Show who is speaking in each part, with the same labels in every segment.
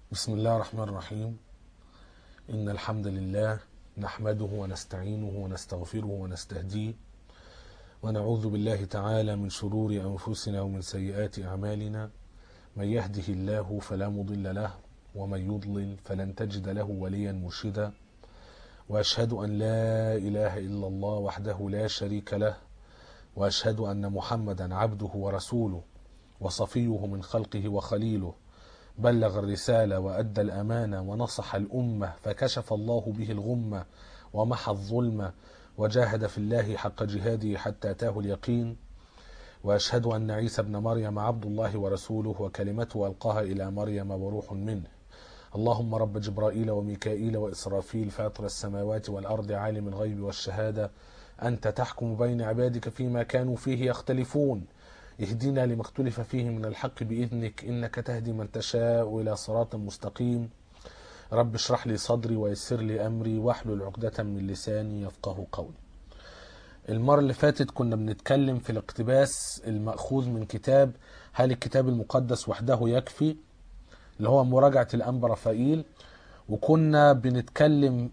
Speaker 1: بسم الله الرحمن الرحيم إن الحمد لله نحمده ونستعينه ونستغفره ونستهديه ونعوذ بالله تعالى من شرور أنفسنا ومن سيئات أعمالنا من يهده الله فلا مضل له ومن يضلل فلن تجد له وليا مرشدا وأشهد أن لا إله إلا الله وحده لا شريك له وأشهد أن محمدا عبده ورسوله وصفيه من خلقه وخليله بلغ الرسالة وأدى الأمانة ونصح الأمة فكشف الله به الغمة ومحى الظلمة وجاهد في الله حق جهاده حتى أتاه اليقين وأشهد أن عيسى ابن مريم عبد الله ورسوله وكلمته ألقاها إلى مريم وروح منه اللهم رب جبرائيل وميكائيل وإسرافيل فاطر السماوات والأرض عالم الغيب والشهادة أنت تحكم بين عبادك فيما كانوا فيه يختلفون اهدنا لما اختلف فيه من الحق بإذنك إنك تهدي من تشاء إلى صراط مستقيم رب اشرح لي صدري ويسر لي أمري واحلل عقدة من لساني يفقه قولي المرة اللي فاتت كنا بنتكلم في الاقتباس المأخوذ من كتاب هل الكتاب المقدس وحده يكفي اللي هو مراجعة الأنبا رفائيل وكنا بنتكلم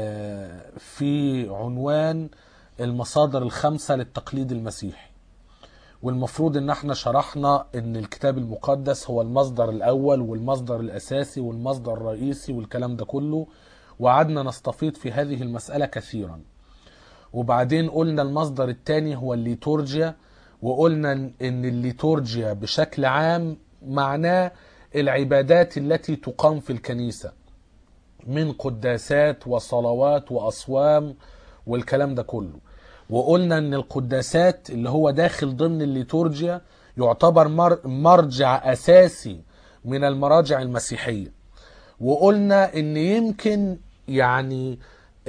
Speaker 1: في عنوان المصادر الخمسة للتقليد المسيحي والمفروض ان احنا شرحنا ان الكتاب المقدس هو المصدر الاول والمصدر الاساسي والمصدر الرئيسي والكلام ده كله وقعدنا نستفيض في هذه المسألة كثيرا وبعدين قلنا المصدر الثاني هو الليتورجيا وقلنا ان الليتورجيا بشكل عام معناه العبادات التي تقام في الكنيسة من قداسات وصلوات وأصوام والكلام ده كله وقلنا ان القداسات اللي هو داخل ضمن الليتورجيا يعتبر مرجع اساسي من المراجع المسيحيه وقلنا ان يمكن يعني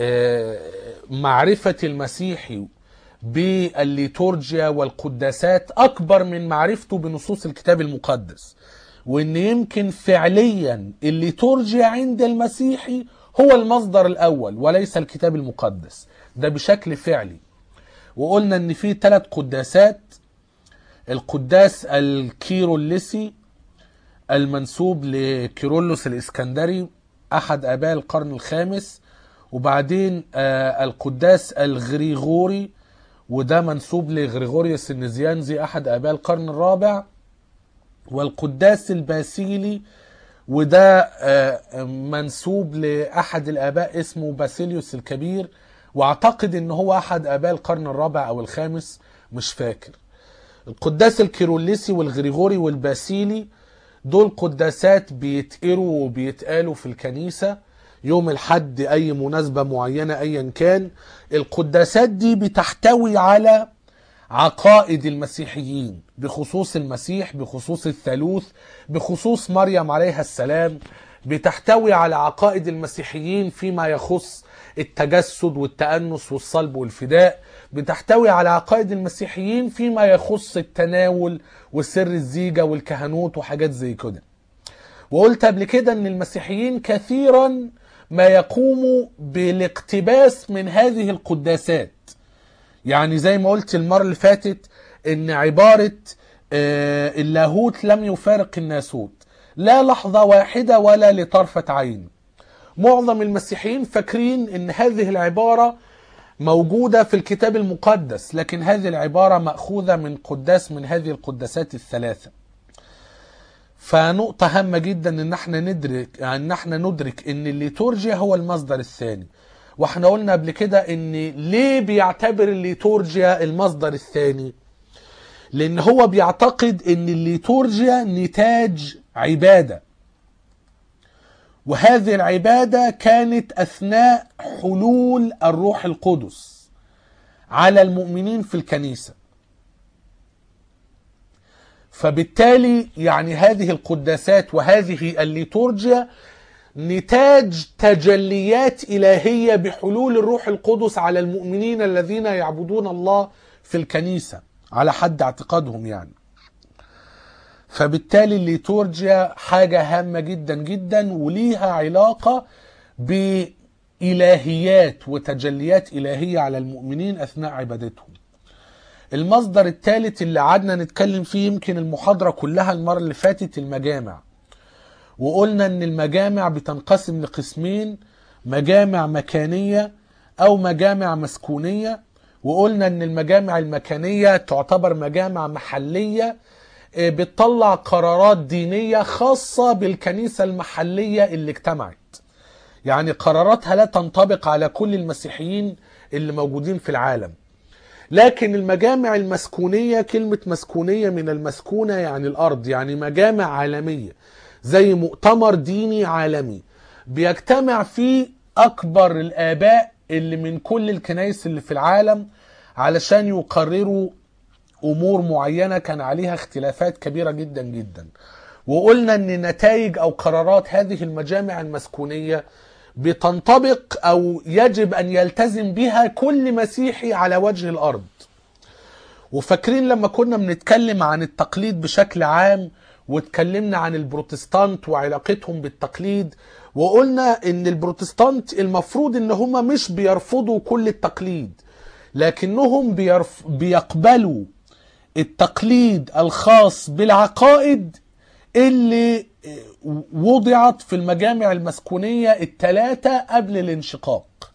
Speaker 1: معرفه المسيحي بالليتورجيا والقداسات اكبر من معرفته بنصوص الكتاب المقدس وان يمكن فعليا الليتورجيا عند المسيحي هو المصدر الاول وليس الكتاب المقدس ده بشكل فعلي وقلنا ان في ثلاث قداسات القداس الكيروليسي المنسوب لكيرولوس الاسكندري احد اباء القرن الخامس وبعدين القداس الغريغوري وده منسوب لغريغوريوس النزيانزي احد اباء القرن الرابع والقداس الباسيلي وده منسوب لاحد الاباء اسمه باسيليوس الكبير واعتقد ان هو احد اباء القرن الرابع او الخامس مش فاكر القداس الكيروليسي والغريغوري والباسيلي دول قداسات بيتقروا وبيتقالوا في الكنيسة يوم الحد اي مناسبة معينة ايا كان القداسات دي بتحتوي على عقائد المسيحيين بخصوص المسيح بخصوص الثالوث بخصوص مريم عليها السلام بتحتوي على عقائد المسيحيين فيما يخص التجسد والتأنس والصلب والفداء بتحتوي على عقائد المسيحيين فيما يخص التناول وسر الزيجة والكهنوت وحاجات زي كده وقلت قبل كده ان المسيحيين كثيرا ما يقوموا بالاقتباس من هذه القداسات يعني زي ما قلت المرة اللي فاتت ان عبارة اللاهوت لم يفارق الناسوت لا لحظة واحدة ولا لطرفة عين معظم المسيحيين فاكرين ان هذه العبارة موجودة في الكتاب المقدس لكن هذه العبارة مأخوذة من قداس من هذه القداسات الثلاثة فنقطة هامة جدا ان احنا ندرك ان احنا ندرك ان الليتورجيا هو المصدر الثاني واحنا قلنا قبل كده ان ليه بيعتبر الليتورجيا المصدر الثاني لان هو بيعتقد ان الليتورجيا نتاج عباده وهذه العبادة كانت أثناء حلول الروح القدس على المؤمنين في الكنيسة فبالتالي يعني هذه القداسات وهذه الليتورجيا نتاج تجليات إلهية بحلول الروح القدس على المؤمنين الذين يعبدون الله في الكنيسة على حد اعتقادهم يعني فبالتالي الليتورجيا حاجة هامة جدا جدا وليها علاقة بإلهيات وتجليات إلهية على المؤمنين أثناء عبادتهم المصدر الثالث اللي قعدنا نتكلم فيه يمكن المحاضرة كلها المرة اللي فاتت المجامع وقلنا ان المجامع بتنقسم لقسمين مجامع مكانية او مجامع مسكونية وقلنا ان المجامع المكانية تعتبر مجامع محلية آه، بتطلع قرارات دينية خاصة بالكنيسة المحلية اللي اجتمعت يعني قراراتها لا تنطبق على كل المسيحيين اللي موجودين في العالم لكن المجامع المسكونية كلمة مسكونية من المسكونة يعني الأرض يعني مجامع عالمية زي مؤتمر ديني عالمي بيجتمع فيه أكبر الآباء اللي من كل الكنائس اللي في العالم علشان يقرروا أمور معينة كان عليها اختلافات كبيرة جدا جدا وقلنا أن نتائج أو قرارات هذه المجامع المسكونية بتنطبق أو يجب أن يلتزم بها كل مسيحي على وجه الأرض وفاكرين لما كنا بنتكلم عن التقليد بشكل عام واتكلمنا عن البروتستانت وعلاقتهم بالتقليد وقلنا ان البروتستانت المفروض ان هم مش بيرفضوا كل التقليد لكنهم بيرف بيقبلوا التقليد الخاص بالعقائد اللي وضعت في المجامع المسكونية الثلاثة قبل الانشقاق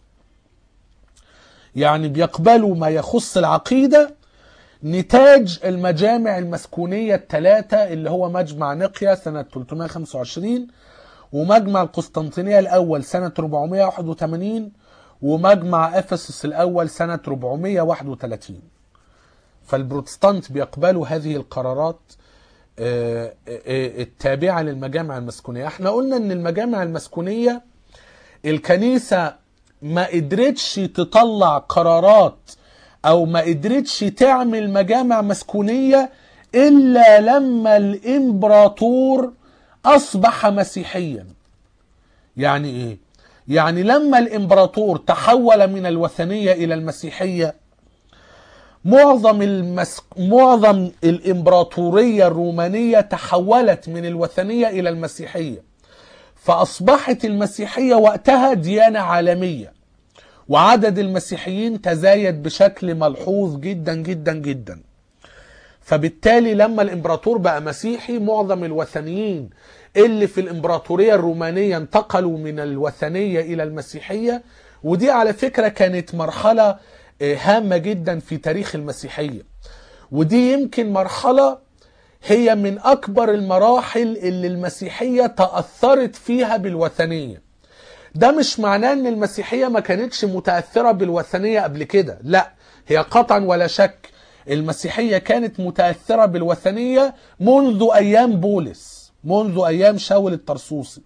Speaker 1: يعني بيقبلوا ما يخص العقيدة نتاج المجامع المسكونية الثلاثة اللي هو مجمع نقيا سنة 325 ومجمع القسطنطينية الأول سنة 481 ومجمع أفسس الأول سنة 431 فالبروتستانت بيقبلوا هذه القرارات آه، آه، التابعة للمجامع المسكونية احنا قلنا ان المجامع المسكونية الكنيسة ما قدرتش تطلع قرارات او ما قدرتش تعمل مجامع مسكونية الا لما الامبراطور اصبح مسيحيا يعني ايه يعني لما الامبراطور تحول من الوثنية الى المسيحية معظم المس... معظم الامبراطوريه الرومانيه تحولت من الوثنيه الى المسيحيه فاصبحت المسيحيه وقتها ديانه عالميه وعدد المسيحيين تزايد بشكل ملحوظ جدا جدا جدا فبالتالي لما الامبراطور بقى مسيحي معظم الوثنيين اللي في الامبراطوريه الرومانيه انتقلوا من الوثنيه الى المسيحيه ودي على فكره كانت مرحله هامة جدا في تاريخ المسيحية ودي يمكن مرحلة هي من أكبر المراحل اللي المسيحية تأثرت فيها بالوثنية ده مش معناه ان المسيحية ما كانتش متأثرة بالوثنية قبل كده لا هي قطعا ولا شك المسيحية كانت متأثرة بالوثنية منذ أيام بولس منذ أيام شاول الطرسوسي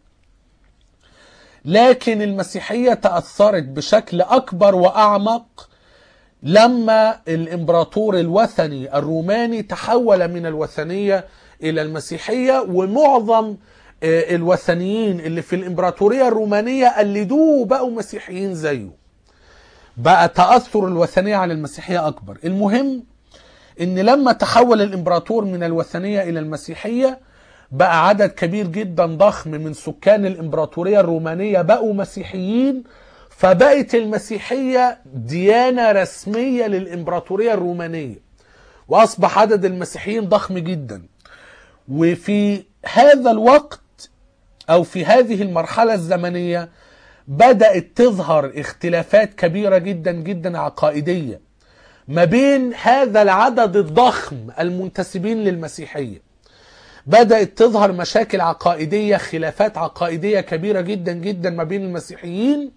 Speaker 1: لكن المسيحية تأثرت بشكل أكبر وأعمق لما الامبراطور الوثني الروماني تحول من الوثنيه الى المسيحيه ومعظم الوثنيين اللي في الامبراطوريه الرومانيه قلدوه وبقوا مسيحيين زيه بقى تاثر الوثنيه على المسيحيه اكبر المهم ان لما تحول الامبراطور من الوثنيه الى المسيحيه بقى عدد كبير جدا ضخم من سكان الامبراطوريه الرومانيه بقوا مسيحيين فبقت المسيحية ديانة رسمية للإمبراطورية الرومانية وأصبح عدد المسيحيين ضخم جدا وفي هذا الوقت أو في هذه المرحلة الزمنية بدأت تظهر اختلافات كبيرة جدا جدا عقائدية ما بين هذا العدد الضخم المنتسبين للمسيحية بدأت تظهر مشاكل عقائدية خلافات عقائدية كبيرة جدا جدا ما بين المسيحيين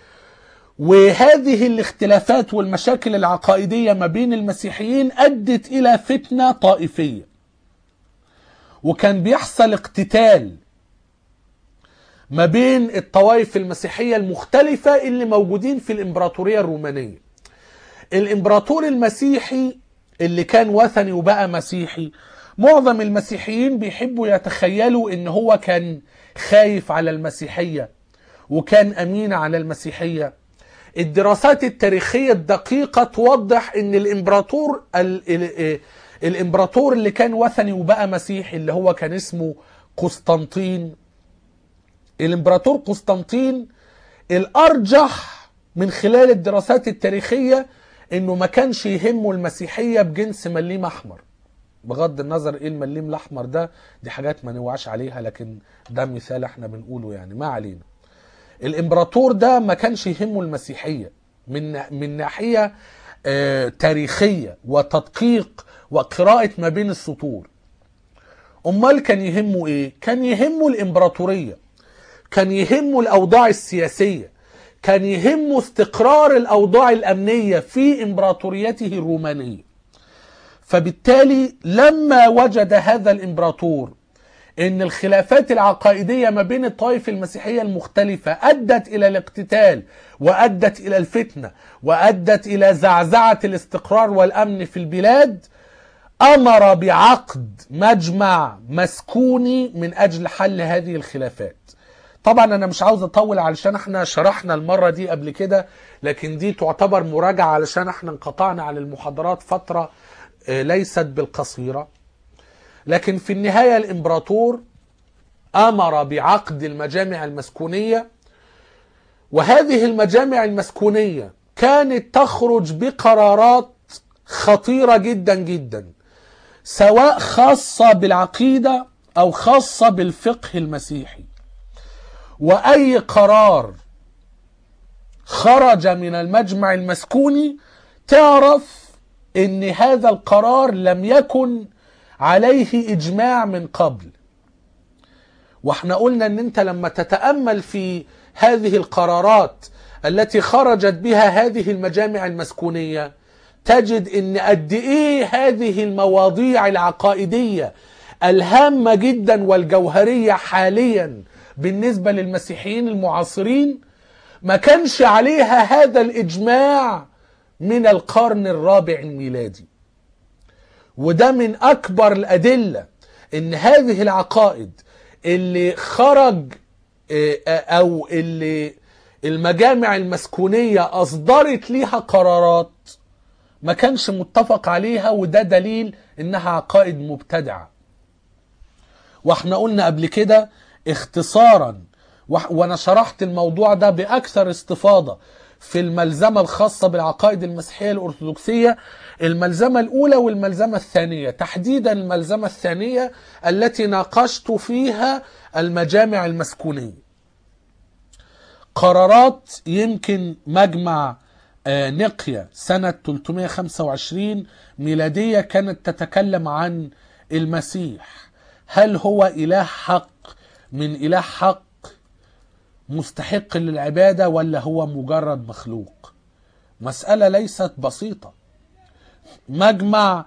Speaker 1: وهذه الاختلافات والمشاكل العقائدية ما بين المسيحيين أدت إلى فتنة طائفية وكان بيحصل اقتتال ما بين الطوائف المسيحية المختلفة اللي موجودين في الإمبراطورية الرومانية الإمبراطور المسيحي اللي كان وثني وبقى مسيحي معظم المسيحيين بيحبوا يتخيلوا ان هو كان خايف على المسيحية وكان امين على المسيحيه الدراسات التاريخية الدقيقة توضح ان الامبراطور ال ال الامبراطور اللي كان وثني وبقى مسيحي اللي هو كان اسمه قسطنطين الامبراطور قسطنطين الارجح من خلال الدراسات التاريخية انه ما كانش يهمه المسيحية بجنس مليم احمر بغض النظر ايه المليم الاحمر ده دي حاجات ما نوعاش عليها لكن ده مثال احنا بنقوله يعني ما علينا الامبراطور ده ما كانش يهمه المسيحيه من من ناحيه آه، تاريخيه وتدقيق وقراءه ما بين السطور امال كان يهمه ايه كان يهمه الامبراطوريه كان يهمه الاوضاع السياسيه كان يهمه استقرار الاوضاع الامنيه في امبراطوريته الرومانيه فبالتالي لما وجد هذا الامبراطور ان الخلافات العقائديه ما بين الطائف المسيحيه المختلفه ادت الى الاقتتال وادت الى الفتنه وادت الى زعزعه الاستقرار والامن في البلاد امر بعقد مجمع مسكوني من اجل حل هذه الخلافات طبعا انا مش عاوز اطول علشان احنا شرحنا المره دي قبل كده لكن دي تعتبر مراجعه علشان احنا انقطعنا عن المحاضرات فتره آه، ليست بالقصيره لكن في النهايه الامبراطور امر بعقد المجامع المسكونيه وهذه المجامع المسكونيه كانت تخرج بقرارات خطيره جدا جدا سواء خاصه بالعقيده او خاصه بالفقه المسيحي واي قرار خرج من المجمع المسكوني تعرف ان هذا القرار لم يكن عليه اجماع من قبل واحنا قلنا ان انت لما تتامل في هذه القرارات التي خرجت بها هذه المجامع المسكونيه تجد ان قد ايه هذه المواضيع العقائديه الهامه جدا والجوهريه حاليا بالنسبه للمسيحيين المعاصرين ما كانش عليها هذا الاجماع من القرن الرابع الميلادي وده من اكبر الادله ان هذه العقائد اللي خرج آه، آه، او اللي المجامع المسكونيه اصدرت ليها قرارات ما كانش متفق عليها وده دليل انها عقائد مبتدعه واحنا قلنا قبل كده اختصارا وح- وانا شرحت الموضوع ده باكثر استفاضه في الملزمه الخاصه بالعقائد المسيحيه الارثوذكسيه الملزمه الاولى والملزمه الثانيه تحديدا الملزمه الثانيه التي ناقشت فيها المجامع المسكونيه قرارات يمكن مجمع آه، نقيا سنة 325 ميلادية كانت تتكلم عن المسيح هل هو إله حق من إله حق مستحق للعبادة ولا هو مجرد مخلوق مسألة ليست بسيطة مجمع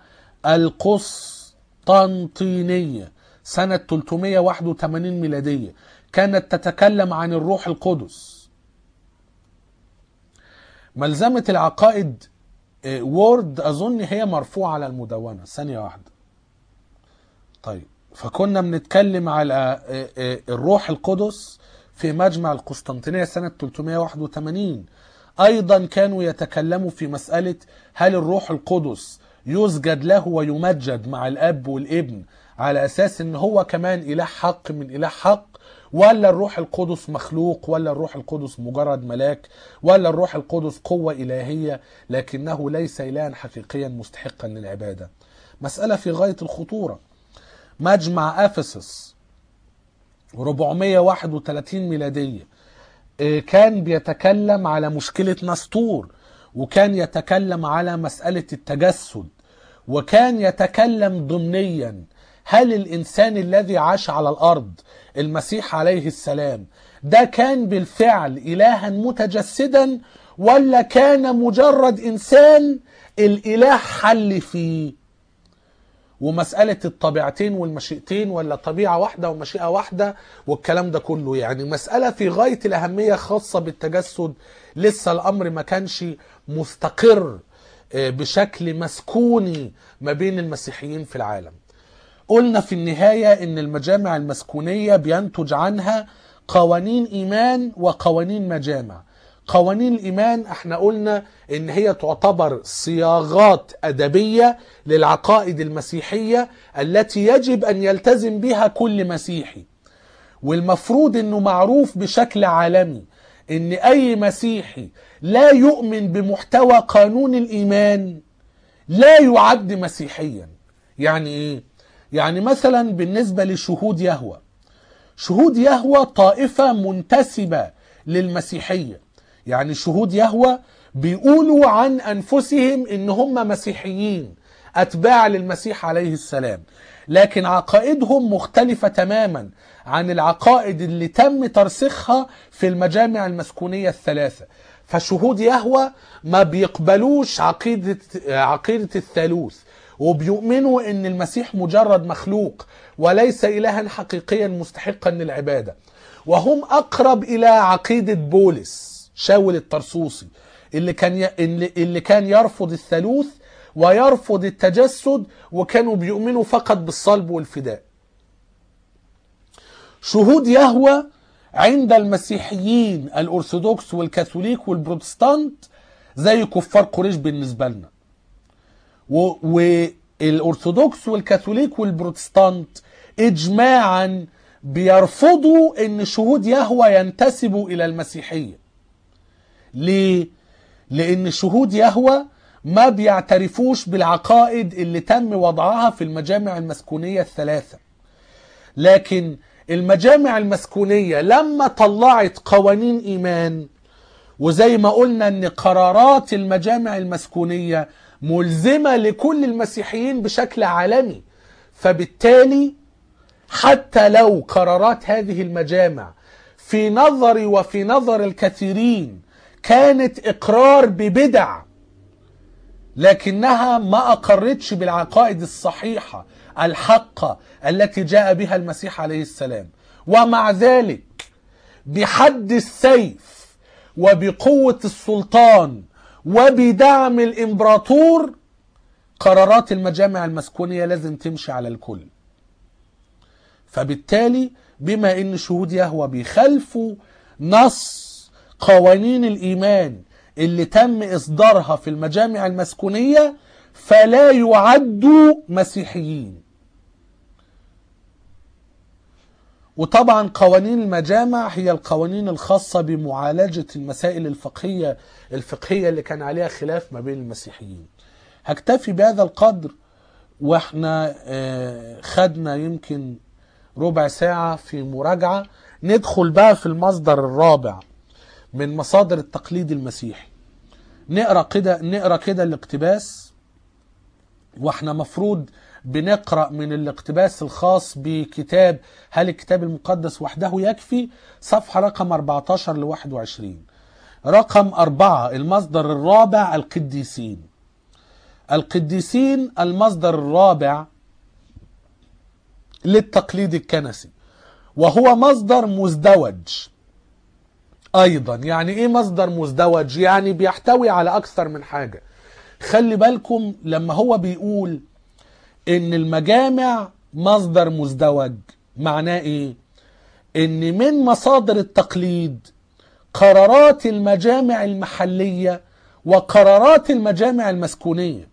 Speaker 1: القسطنطينية سنة 381 ميلادية كانت تتكلم عن الروح القدس ملزمة العقائد آه، وورد أظن هي مرفوعة على المدونة ثانية واحدة طيب فكنا بنتكلم على آه، آه، الروح القدس في مجمع القسطنطينية سنة 381 أيضا كانوا يتكلموا في مسألة هل الروح القدس يسجد له ويمجد مع الأب والابن على أساس أن هو كمان إله حق من إله حق ولا الروح القدس مخلوق ولا الروح القدس مجرد ملاك ولا الروح القدس قوة إلهية لكنه ليس إلها حقيقيا مستحقا للعبادة مسألة في غاية الخطورة مجمع أفسس 431 ميلادية آه، كان بيتكلم على مشكلة نسطور وكان يتكلم على مسألة التجسد وكان يتكلم ضمنيا هل الإنسان الذي عاش على الأرض المسيح عليه السلام ده كان بالفعل إلها متجسدا ولا كان مجرد إنسان الإله حل فيه ومسألة الطبيعتين والمشيئتين ولا طبيعة واحدة ومشيئة واحدة والكلام ده كله يعني مسألة في غاية الأهمية خاصة بالتجسد لسه الأمر ما كانش مستقر آه، بشكل مسكوني ما بين المسيحيين في العالم قلنا في النهاية ان المجامع المسكونية بينتج عنها قوانين ايمان وقوانين مجامع قوانين الايمان احنا قلنا ان هي تعتبر صياغات ادبية للعقائد المسيحية التي يجب ان يلتزم بها كل مسيحي والمفروض انه معروف بشكل عالمي ان اي مسيحي لا يؤمن بمحتوى قانون الايمان لا يعد مسيحيا يعني ايه يعني مثلا بالنسبة لشهود يهوى شهود يهوى طائفة منتسبة للمسيحية يعني شهود يهوى بيقولوا عن أنفسهم إن هم مسيحيين أتباع للمسيح عليه السلام لكن عقائدهم مختلفة تماما عن العقائد اللي تم ترسيخها في المجامع المسكونية الثلاثة فشهود يهوى ما بيقبلوش عقيدة عقيدة الثالوث وبيؤمنوا ان المسيح مجرد مخلوق وليس الها حقيقيا مستحقا للعباده وهم اقرب الى عقيده بولس شاول الطرسوسي اللي كان ي... اللي اللي كان يرفض الثالوث ويرفض التجسد وكانوا بيؤمنوا فقط بالصلب والفداء شهود يهوى عند المسيحيين الأرثوذكس والكاثوليك والبروتستانت زي كفار قريش بالنسبة لنا والأرثوذكس والكاثوليك والبروتستانت إجماعا بيرفضوا أن شهود يهوى ينتسبوا إلى المسيحية ليه؟ لأن شهود يهوى ما بيعترفوش بالعقائد اللي تم وضعها في المجامع المسكونية الثلاثة لكن المجامع المسكونية لما طلعت قوانين إيمان وزي ما قلنا ان قرارات المجامع المسكونية ملزمة لكل المسيحيين بشكل عالمي فبالتالي حتى لو قرارات هذه المجامع في نظري وفي نظر الكثيرين كانت اقرار ببدع لكنها ما اقرتش بالعقائد الصحيحه الحقه التي جاء بها المسيح عليه السلام ومع ذلك بحد السيف وبقوه السلطان وبدعم الامبراطور قرارات المجامع المسكونيه لازم تمشي على الكل فبالتالي بما ان شهود يهوى بيخالفوا نص قوانين الايمان اللي تم اصدارها في المجامع المسكونيه فلا يعدوا مسيحيين وطبعا قوانين المجامع هي القوانين الخاصة بمعالجة المسائل الفقهية الفقهية اللي كان عليها خلاف ما بين المسيحيين هكتفي بهذا القدر واحنا خدنا يمكن ربع ساعة في مراجعة ندخل بقى في المصدر الرابع من مصادر التقليد المسيحي نقرا كده نقرا كده الاقتباس واحنا مفروض بنقرا من الاقتباس الخاص بكتاب هل الكتاب المقدس وحده يكفي صفحه رقم 14 ل 21 رقم أربعة المصدر الرابع القديسين القديسين المصدر الرابع للتقليد الكنسي وهو مصدر مزدوج ايضا يعني ايه مصدر مزدوج يعني بيحتوي على اكثر من حاجه خلي بالكم لما هو بيقول ان المجامع مصدر مزدوج معناه ايه ان من مصادر التقليد قرارات المجامع المحليه وقرارات المجامع المسكونيه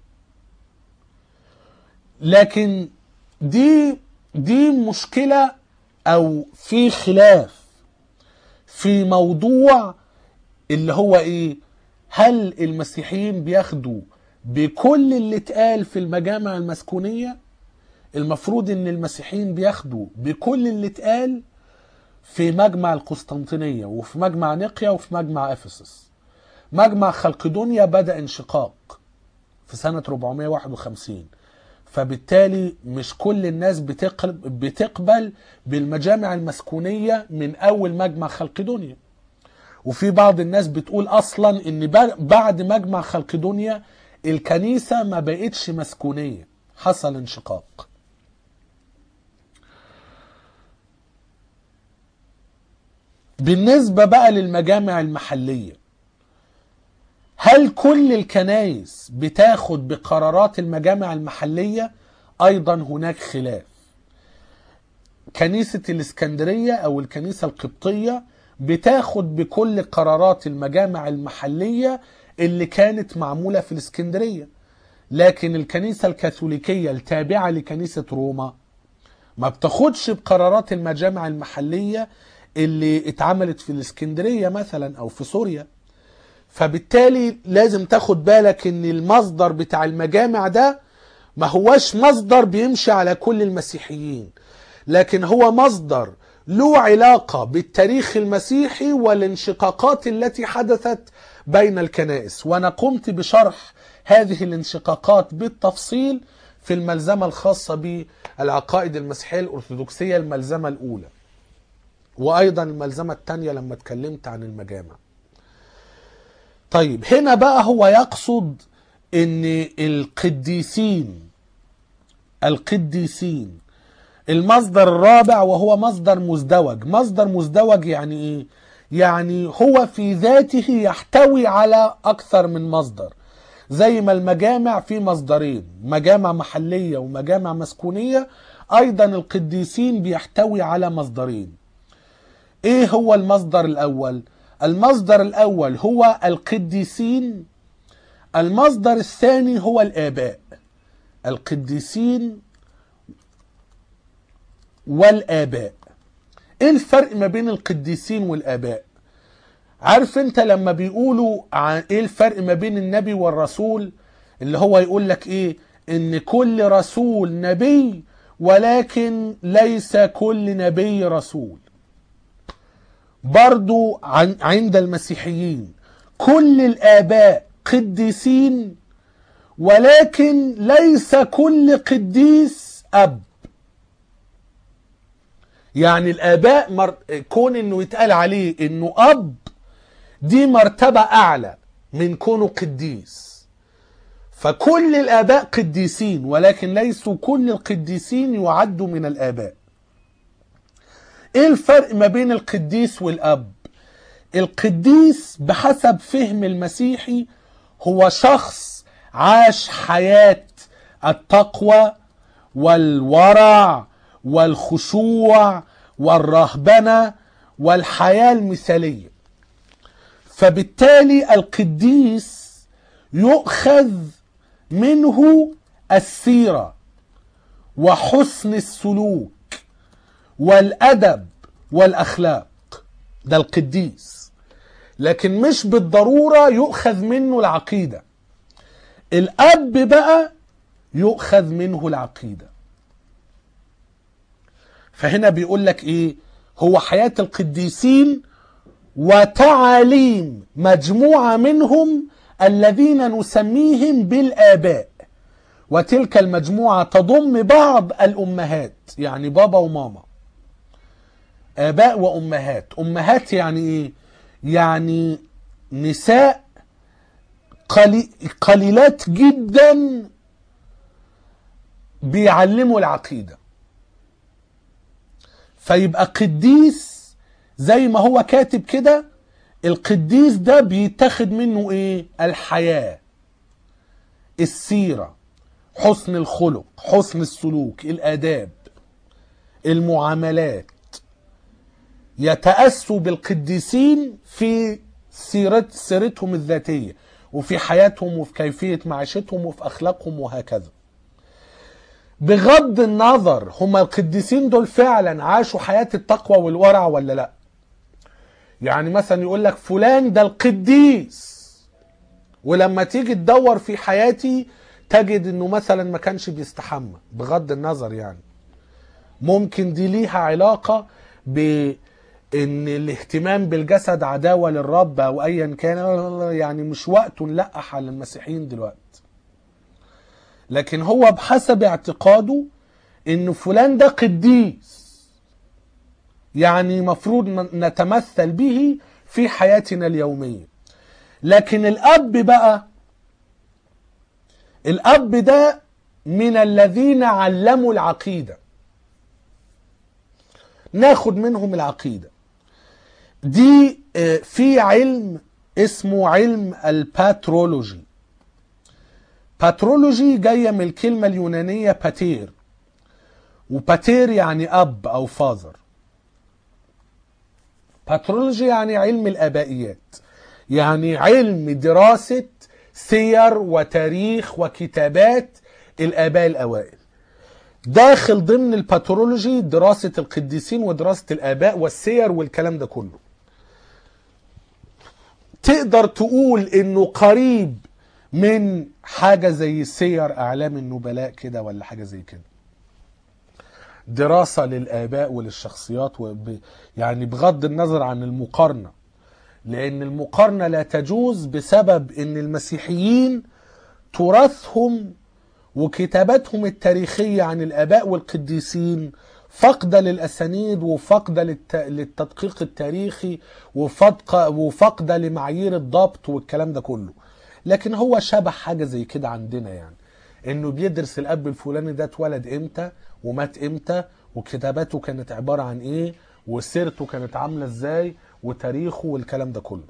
Speaker 1: لكن دي دي مشكله او في خلاف في موضوع اللي هو ايه هل المسيحيين بياخدوا بكل اللي اتقال في المجامع المسكونية المفروض ان المسيحيين بياخدوا بكل اللي اتقال في مجمع القسطنطينية وفي مجمع نقيا وفي مجمع افسس مجمع خلقدونيا بدأ انشقاق في سنة 451 فبالتالي مش كل الناس بتقبل بالمجامع المسكونية من أول مجمع خلقدونيا وفي بعض الناس بتقول أصلا إن بعد مجمع خلقدونيا الكنيسة ما بقتش مسكونية حصل انشقاق بالنسبة بقى للمجامع المحلية هل كل الكنايس بتاخد بقرارات المجامع المحلية ايضا هناك خلاف كنيسة الاسكندرية او الكنيسة القبطية بتاخد بكل قرارات المجامع المحلية اللي كانت معمولة في الاسكندرية لكن الكنيسة الكاثوليكية التابعة لكنيسة روما ما بتاخدش بقرارات المجامع المحلية اللي اتعملت في الاسكندرية مثلا او في سوريا فبالتالي لازم تاخد بالك ان المصدر بتاع المجامع ده ما هوش مصدر بيمشي على كل المسيحيين لكن هو مصدر له علاقة بالتاريخ المسيحي والانشقاقات التي حدثت بين الكنائس وأنا قمت بشرح هذه الانشقاقات بالتفصيل في الملزمة الخاصة بالعقائد المسيحية الأرثوذكسية الملزمة الأولى وأيضا الملزمة الثانية لما اتكلمت عن المجامع طيب هنا بقى هو يقصد ان القديسين القديسين المصدر الرابع وهو مصدر مزدوج مصدر مزدوج يعني ايه يعني هو في ذاته يحتوي على اكثر من مصدر زي ما المجامع في مصدرين مجامع محلية ومجامع مسكونية ايضا القديسين بيحتوي على مصدرين ايه هو المصدر الاول المصدر الاول هو القديسين المصدر الثاني هو الاباء القديسين والاباء ايه الفرق ما بين القديسين والاباء عارف انت لما بيقولوا عن ايه الفرق ما بين النبي والرسول اللي هو يقول لك ايه ان كل رسول نبي ولكن ليس كل نبي رسول برضو عن عند المسيحيين كل الآباء قديسين ولكن ليس كل قديس أب يعني الآباء مر... كون إنه يتقال عليه إنه أب دي مرتبة أعلى من كونه قديس فكل الآباء قديسين ولكن ليسوا كل القديسين يعدوا من الآباء ايه الفرق ما بين القديس والاب القديس بحسب فهم المسيحي هو شخص عاش حياة التقوى والورع والخشوع والرهبنة والحياة المثالية فبالتالي القديس يؤخذ منه السيرة وحسن السلوك والادب والاخلاق ده القديس لكن مش بالضروره يؤخذ منه العقيده الاب بقى يؤخذ منه العقيده فهنا بيقول لك ايه هو حياه القديسين وتعاليم مجموعه منهم الذين نسميهم بالاباء وتلك المجموعه تضم بعض الامهات يعني بابا وماما آباء وأمهات أمهات يعني إيه؟ يعني نساء قلي... قليلات جدا بيعلموا العقيدة فيبقى قديس زي ما هو كاتب كده القديس ده بيتاخد منه ايه الحياة السيرة حسن الخلق حسن السلوك الآداب المعاملات يتأسوا بالقديسين في سيرت سيرتهم الذاتية وفي حياتهم وفي كيفية معيشتهم وفي أخلاقهم وهكذا بغض النظر هما القديسين دول فعلا عاشوا حياة التقوى والورع ولا لا يعني مثلا يقول لك فلان ده القديس ولما تيجي تدور في حياتي تجد انه مثلا ما كانش بيستحمى بغض النظر يعني ممكن دي ليها علاقة ب ان الاهتمام بالجسد عداوه للرب او ايا كان يعني مش وقته نلقح على المسيحيين دلوقتي لكن هو بحسب اعتقاده ان فلان ده قديس يعني مفروض نتمثل به في حياتنا اليوميه لكن الاب بقى الاب ده من الذين علموا العقيده ناخد منهم العقيده دي في علم اسمه علم الباترولوجي باترولوجي جايه من الكلمه اليونانيه باتير وباتير يعني اب او فاذر باترولوجي يعني علم الابائيات يعني علم دراسه سير وتاريخ وكتابات الاباء الاوائل داخل ضمن الباترولوجي دراسه القديسين ودراسه الاباء والسير والكلام ده كله تقدر تقول انه قريب من حاجة زي سير أعلام النبلاء كده ولا حاجة زي كده دراسة للآباء وللشخصيات وب... يعني بغض النظر عن المقارنة لأن المقارنة لا تجوز بسبب أن المسيحيين تراثهم وكتاباتهم التاريخية عن الآباء والقديسين فقدة للأسانيد وفقدة للت... للتدقيق التاريخي وفقدة وفقدة لمعايير الضبط والكلام ده كله لكن هو شبه حاجة زي كده عندنا يعني انه بيدرس الاب الفلاني ده اتولد امتى ومات امتى وكتاباته كانت عبارة عن ايه وسيرته كانت عاملة ازاي وتاريخه والكلام ده كله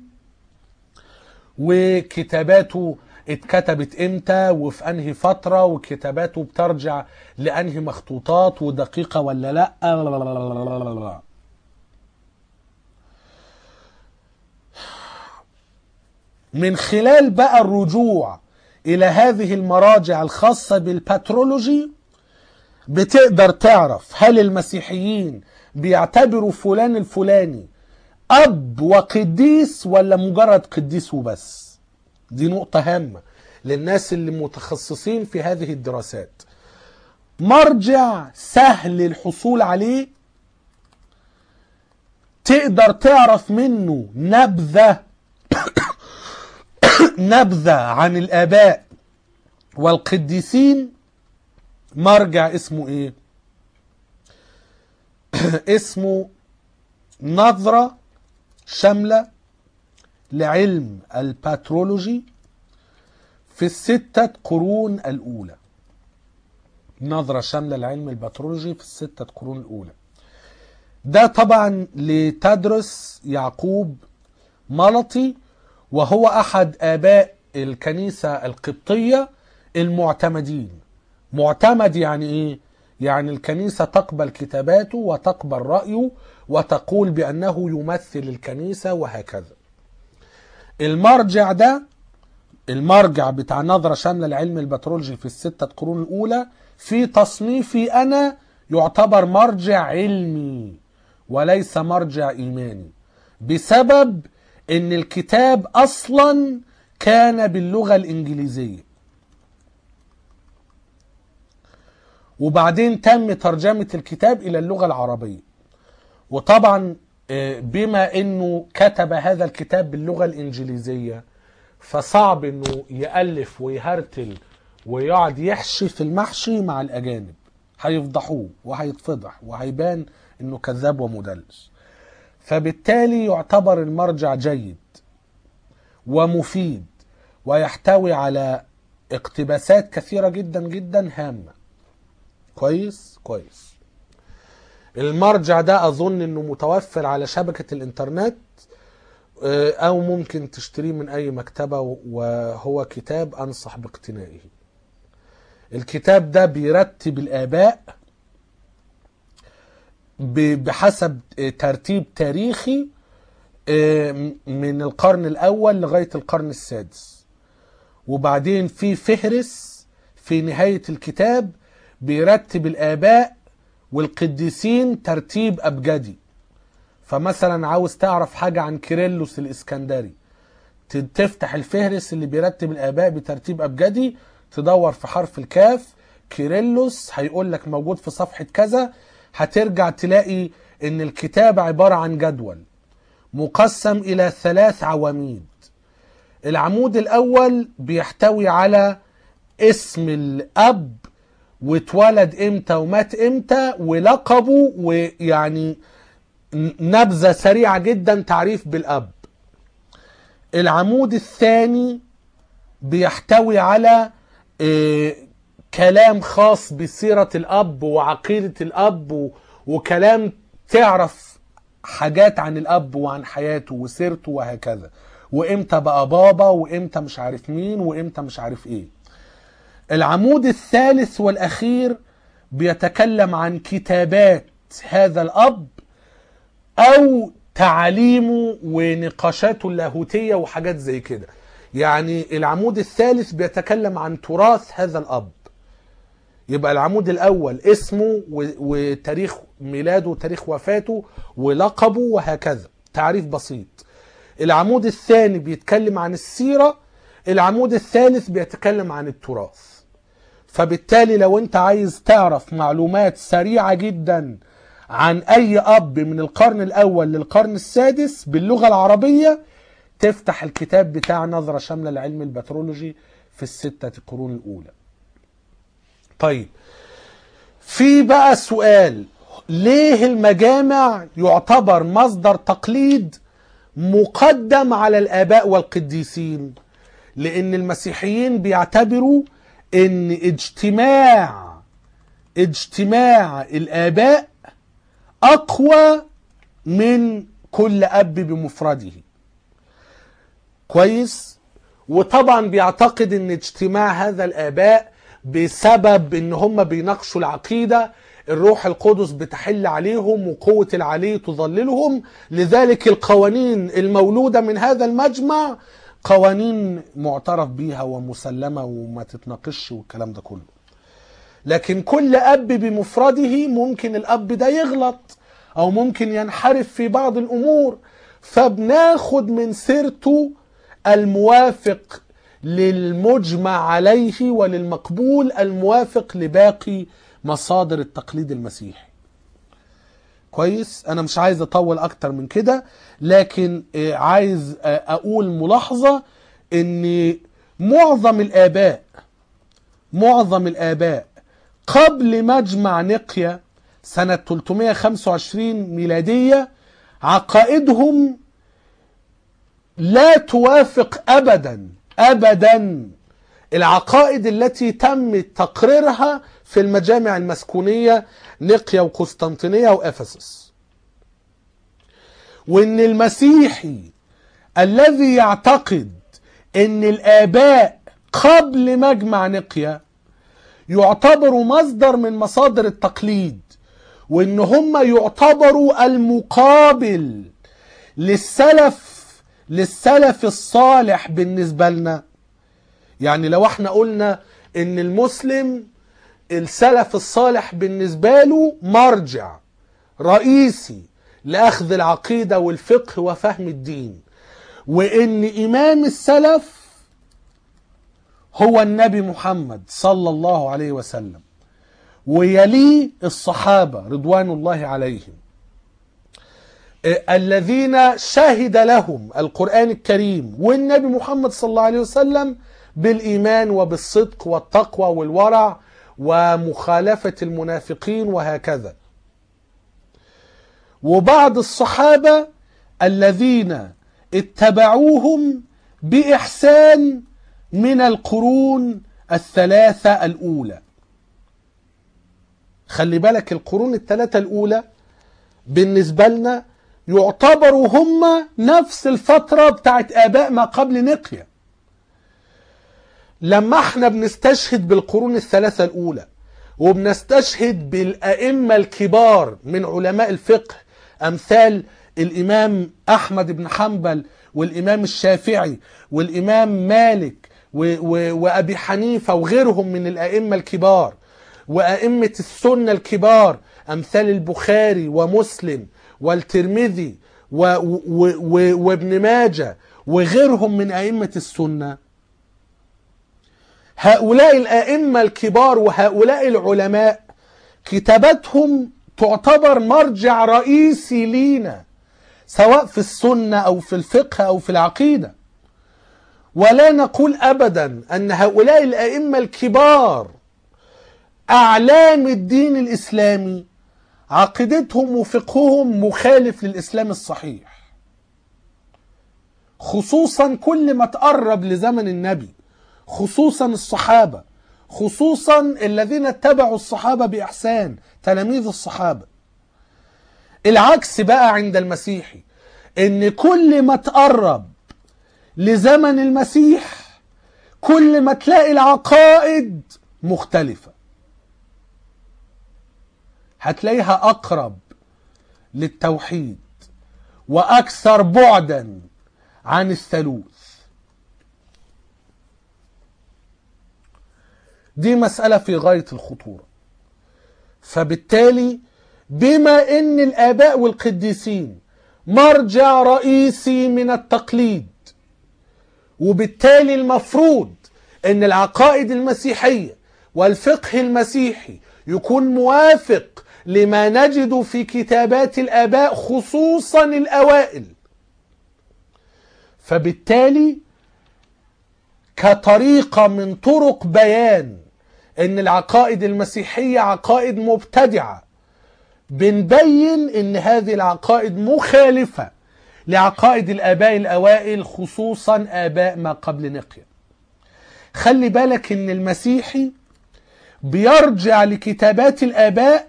Speaker 1: وكتاباته اتكتبت امتى وفي انهي فترة وكتاباته بترجع لانهي مخطوطات ودقيقة ولا لا من خلال بقى الرجوع الى هذه المراجع الخاصة بالباترولوجي بتقدر تعرف هل المسيحيين بيعتبروا فلان الفلاني اب وقديس ولا مجرد قديس وبس دي نقطة هامة للناس اللي متخصصين في هذه الدراسات مرجع سهل الحصول عليه تقدر تعرف منه نبذة نبذة عن الآباء والقديسين مرجع اسمه ايه اسمه نظرة شاملة لعلم الباترولوجي في الستة قرون الأولى نظرة شاملة لعلم الباترولوجي في الستة قرون الأولى ده طبعا لتدرس يعقوب ملطي وهو أحد آباء الكنيسة القبطية المعتمدين معتمد يعني إيه؟ يعني الكنيسة تقبل كتاباته وتقبل رأيه وتقول بأنه يمثل الكنيسة وهكذا المرجع ده المرجع بتاع نظرة شاملة لعلم البترولوجي في الستة قرون الأولى في تصنيفي أنا يعتبر مرجع علمي وليس مرجع إيماني بسبب ان الكتاب اصلا كان باللغة الانجليزية وبعدين تم ترجمة الكتاب الى اللغة العربية وطبعا بما انه كتب هذا الكتاب باللغة الانجليزية فصعب انه يألف ويهرتل ويقعد يحشي في المحشي مع الاجانب هيفضحوه وهيتفضح وهيبان انه كذاب ومدلس فبالتالي يعتبر المرجع جيد ومفيد ويحتوي على اقتباسات كثيرة جدا جدا هامة كويس كويس المرجع ده اظن انه متوفر على شبكة الانترنت او ممكن تشتريه من اي مكتبة وهو كتاب انصح باقتنائه الكتاب ده بيرتب الاباء بحسب ترتيب تاريخي من القرن الاول لغايه القرن السادس وبعدين في فهرس في نهايه الكتاب بيرتب الاباء والقديسين ترتيب ابجدي فمثلا عاوز تعرف حاجه عن كيرلس الاسكندري تفتح الفهرس اللي بيرتب الاباء بترتيب ابجدي تدور في حرف الكاف كيرلس هيقول لك موجود في صفحه كذا هترجع تلاقي ان الكتاب عبارة عن جدول مقسم الى ثلاث عواميد العمود الاول بيحتوي على اسم الاب واتولد امتى ومات امتى ولقبه ويعني نبذة سريعة جدا تعريف بالاب العمود الثاني بيحتوي على إيه كلام خاص بسيرة الأب وعقيدة الأب وكلام تعرف حاجات عن الأب وعن حياته وسيرته وهكذا وإمتى بقى بابا وإمتى مش عارف مين وإمتى مش عارف إيه العمود الثالث والأخير بيتكلم عن كتابات هذا الأب أو تعاليمه ونقاشاته اللاهوتية وحاجات زي كده يعني العمود الثالث بيتكلم عن تراث هذا الأب يبقى العمود الاول اسمه وتاريخ ميلاده وتاريخ وفاته ولقبه وهكذا تعريف بسيط العمود الثاني بيتكلم عن السيرة العمود الثالث بيتكلم عن التراث فبالتالي لو انت عايز تعرف معلومات سريعة جدا عن اي اب من القرن الاول للقرن السادس باللغة العربية تفتح الكتاب بتاع نظرة شاملة لعلم البترولوجي في الستة قرون الاولى طيب في بقى سؤال ليه المجامع يعتبر مصدر تقليد مقدم على الآباء والقديسين لأن المسيحيين بيعتبروا أن اجتماع اجتماع الآباء أقوى من كل أب بمفرده كويس وطبعا بيعتقد ان اجتماع هذا الآباء بسبب ان هم بيناقشوا العقيدة الروح القدس بتحل عليهم وقوة العلي تظللهم لذلك القوانين المولودة من هذا المجمع قوانين معترف بيها ومسلمة وما تتناقش والكلام ده كله لكن كل أب بمفرده ممكن الأب ده يغلط أو ممكن ينحرف في بعض الأمور فبناخد من سيرته الموافق للمجمع عليه وللمقبول الموافق لباقي مصادر التقليد المسيحي كويس انا مش عايز اطول اكتر من كده لكن آه، عايز آه، اقول ملاحظة ان معظم الاباء معظم الاباء قبل مجمع نقيا سنة 325 ميلادية عقائدهم لا توافق ابدا ابدا العقائد التي تم تقريرها في المجامع المسكونية نقيا وقسطنطينية وأفسس وإن المسيحي الذي يعتقد إن الآباء قبل مجمع نقيا يعتبروا مصدر من مصادر التقليد وإن هم يعتبروا المقابل للسلف للسلف الصالح بالنسبة لنا يعني لو احنا قلنا ان المسلم السلف الصالح بالنسبة له مرجع رئيسي لأخذ العقيدة والفقه وفهم الدين وإن إمام السلف هو النبي محمد صلى الله عليه وسلم ويليه الصحابة رضوان الله عليهم الذين شهد لهم القرآن الكريم والنبي محمد صلى الله عليه وسلم بالإيمان وبالصدق والتقوى والورع ومخالفة المنافقين وهكذا وبعض الصحابة الذين اتبعوهم بإحسان من القرون الثلاثة الأولى خلي بالك القرون الثلاثة الأولى بالنسبة لنا يعتبروا هم نفس الفترة بتاعت آباء ما قبل نقيا لما احنا بنستشهد بالقرون الثلاثة الأولى وبنستشهد بالأئمة الكبار من علماء الفقه أمثال الإمام أحمد بن حنبل والإمام الشافعي والإمام مالك و و وأبي حنيفة وغيرهم من الأئمة الكبار وأئمة السنة الكبار أمثال البخاري ومسلم والترمذي و و و وابن ماجه وغيرهم من أئمة السنة هؤلاء الأئمة الكبار وهؤلاء العلماء كتاباتهم تعتبر مرجع رئيسي لينا سواء في السنة أو في الفقه أو في العقيدة ولا نقول أبدا أن هؤلاء الأئمة الكبار أعلام الدين الإسلامي عقيدتهم وفقههم مخالف للإسلام الصحيح خصوصا كل ما تقرب لزمن النبي خصوصا الصحابة خصوصا الذين اتبعوا الصحابة بإحسان تلاميذ الصحابة العكس بقى عند المسيحي ان كل ما تقرب لزمن المسيح كل ما تلاقي العقائد مختلفة هتلاقيها أقرب للتوحيد وأكثر بعدا عن الثالوث دي مسألة في غاية الخطورة فبالتالي بما ان الآباء والقديسين مرجع رئيسي من التقليد وبالتالي المفروض ان العقائد المسيحية والفقه المسيحي يكون موافق لما نجد في كتابات الآباء خصوصا الأوائل فبالتالي كطريقة من طرق بيان ان العقائد المسيحية عقائد مبتدعة بنبين ان هذه العقائد مخالفة لعقائد الآباء الأوائل خصوصا آباء ما قبل نقيا خلي بالك ان المسيحي بيرجع لكتابات الآباء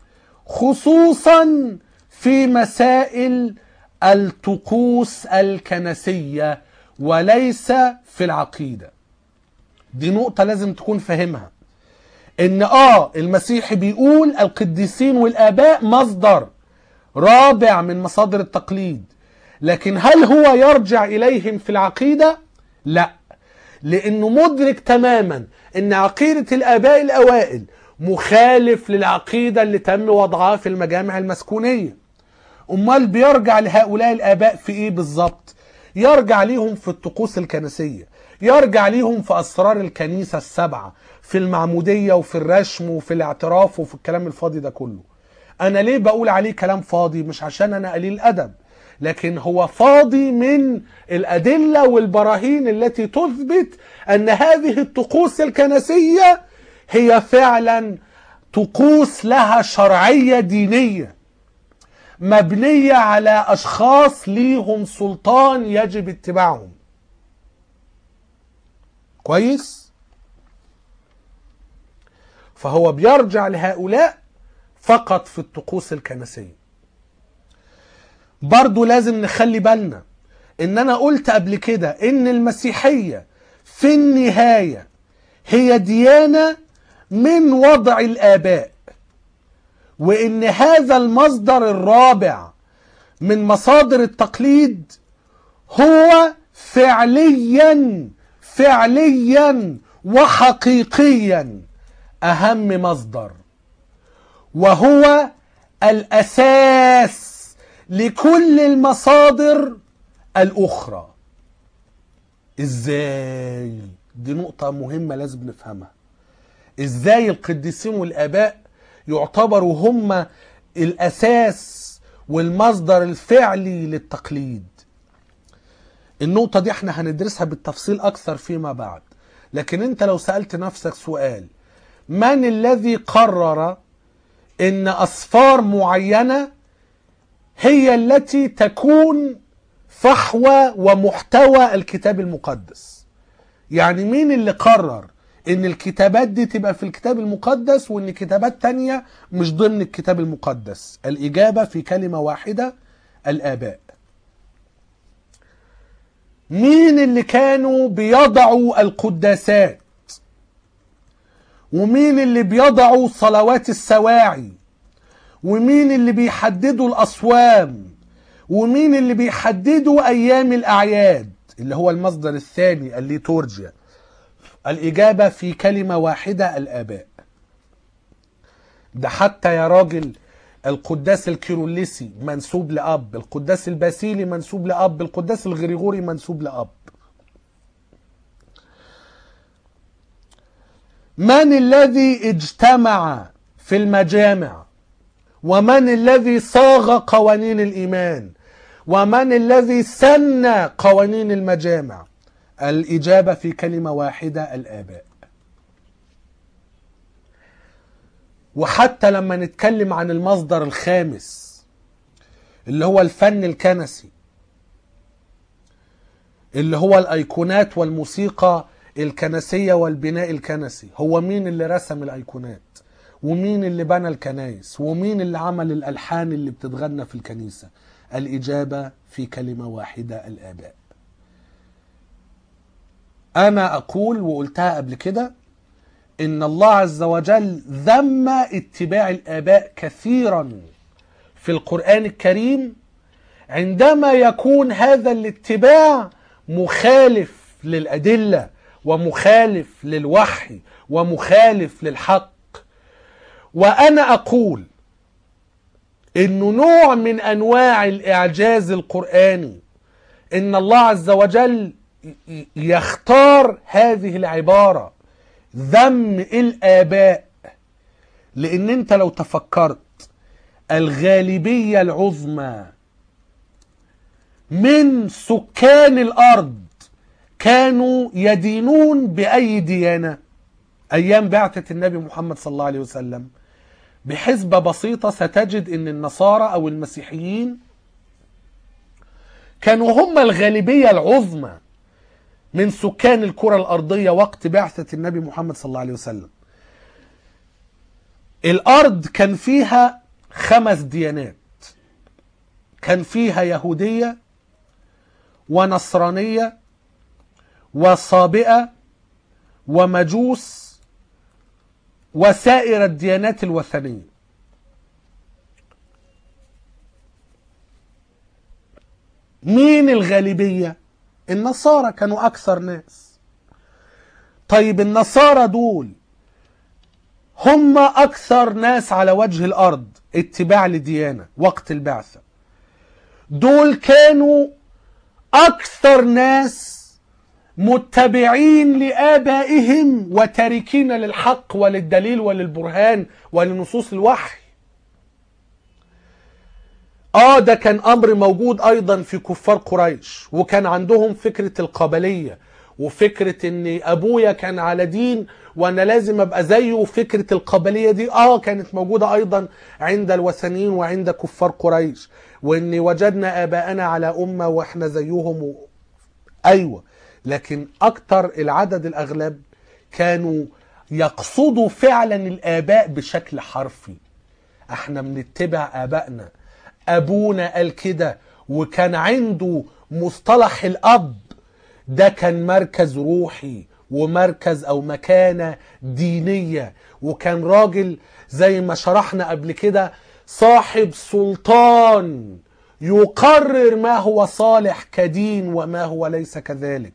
Speaker 1: خصوصا في مسائل الطقوس الكنسية وليس في العقيدة دي نقطة لازم تكون فاهمها ان اه المسيحي بيقول القديسين والآباء مصدر رابع من مصادر التقليد لكن هل هو يرجع إليهم في العقيدة؟ لا لأنه مدرك تماما أن عقيدة الآباء الأوائل مخالف للعقيدة اللي تم وضعها في المجامع المسكونية أمال بيرجع لهؤلاء الآباء في إيه بالظبط؟ يرجع ليهم في الطقوس الكنسية يرجع ليهم في أسرار الكنيسة السبعة في المعمودية وفي الرشم وفي الاعتراف وفي الكلام الفاضي ده كله أنا ليه بقول عليه كلام فاضي مش عشان أنا قليل أدب لكن هو فاضي من الأدلة والبراهين التي تثبت أن هذه الطقوس الكنسية هي فعلا طقوس لها شرعية دينية مبنية على أشخاص ليهم سلطان يجب اتباعهم كويس فهو بيرجع لهؤلاء فقط في الطقوس الكنسيه برضو لازم نخلي بالنا ان انا قلت قبل كده ان المسيحية في النهاية هي ديانة من وضع الاباء وان هذا المصدر الرابع من مصادر التقليد هو فعليا فعليا وحقيقيا اهم مصدر وهو الاساس لكل المصادر الأخرى إزاي؟ دي نقطة مهمة لازم نفهمها إزاي القديسين والآباء يعتبروا هم الأساس والمصدر الفعلي للتقليد النقطة دي احنا هندرسها بالتفصيل أكثر فيما بعد لكن انت لو سألت نفسك سؤال من الذي قرر ان أصفار معينة هي التي تكون فحوى ومحتوى الكتاب المقدس يعني مين اللي قرر ان الكتابات دي تبقى في الكتاب المقدس وان كتابات تانية مش ضمن الكتاب المقدس الاجابة في كلمة واحدة الاباء مين اللي كانوا بيضعوا القداسات ومين اللي بيضعوا صلوات السواعي ومين اللي بيحددوا الأصوام ومين اللي بيحددوا أيام الأعياد اللي هو المصدر الثاني الليتورجيا الإجابة في كلمة واحدة الآباء ده حتى يا راجل القداس الكيروليسي منسوب لأب القداس الباسيلي منسوب لأب القداس الغريغوري منسوب لأب من الذي اجتمع في المجامع ومن الذي صاغ قوانين الإيمان ومن الذي سن قوانين المجامع الإجابة في كلمة واحدة الآباء وحتى لما نتكلم عن المصدر الخامس اللي هو الفن الكنسي اللي هو الأيقونات والموسيقى الكنسية والبناء الكنسي هو مين اللي رسم الأيقونات ومين اللي بنى الكنايس ومين اللي عمل الألحان اللي بتتغنى في الكنيسة الإجابة في كلمة واحدة الآباء أنا أقول وقلتها قبل كده إن الله عز وجل ذم اتباع الآباء كثيرا في القرآن الكريم عندما يكون هذا الاتباع مخالف للأدلة ومخالف للوحي ومخالف للحق وأنا أقول إنه نوع من أنواع الإعجاز القرآني إن الله عز وجل ي- يختار هذه العبارة ذم الآباء لأن أنت لو تفكرت الغالبية العظمى من سكان الأرض كانوا يدينون بأي ديانة أيام بعثة النبي محمد صلى الله عليه وسلم بحسبة بسيطة ستجد أن النصارى أو المسيحيين كانوا هم الغالبية العظمى من سكان الكرة الأرضية وقت بعثة النبي محمد صلى الله عليه وسلم الأرض كان فيها خمس ديانات كان فيها يهودية ونصرانية وصابئة ومجوس وسائر الديانات الوثنية مين الغالبية النصارى كانوا أكثر ناس طيب النصارى دول هم أكثر ناس على وجه الأرض اتباع لديانة وقت البعثة دول كانوا أكثر ناس متبعين لآبائهم وتاركين للحق وللدليل وللبرهان ولنصوص الوحي اه ده كان امر موجود ايضا في كفار قريش وكان عندهم فكرة القبلية وفكرة ان ابويا كان على دين وانا لازم ابقى زيه وفكرة القبلية دي اه كانت موجودة ايضا عند الوثنيين وعند كفار قريش وان وجدنا اباءنا على امة واحنا زيهم و... ايوه لكن اكتر العدد الاغلب كانوا يقصدوا فعلا الاباء بشكل حرفي احنا بنتبع ابائنا ابونا قال كده وكان عنده مصطلح الاب ده كان مركز روحي ومركز او مكانه دينيه وكان راجل زي ما شرحنا قبل كده صاحب سلطان يقرر ما هو صالح كدين وما هو ليس كذلك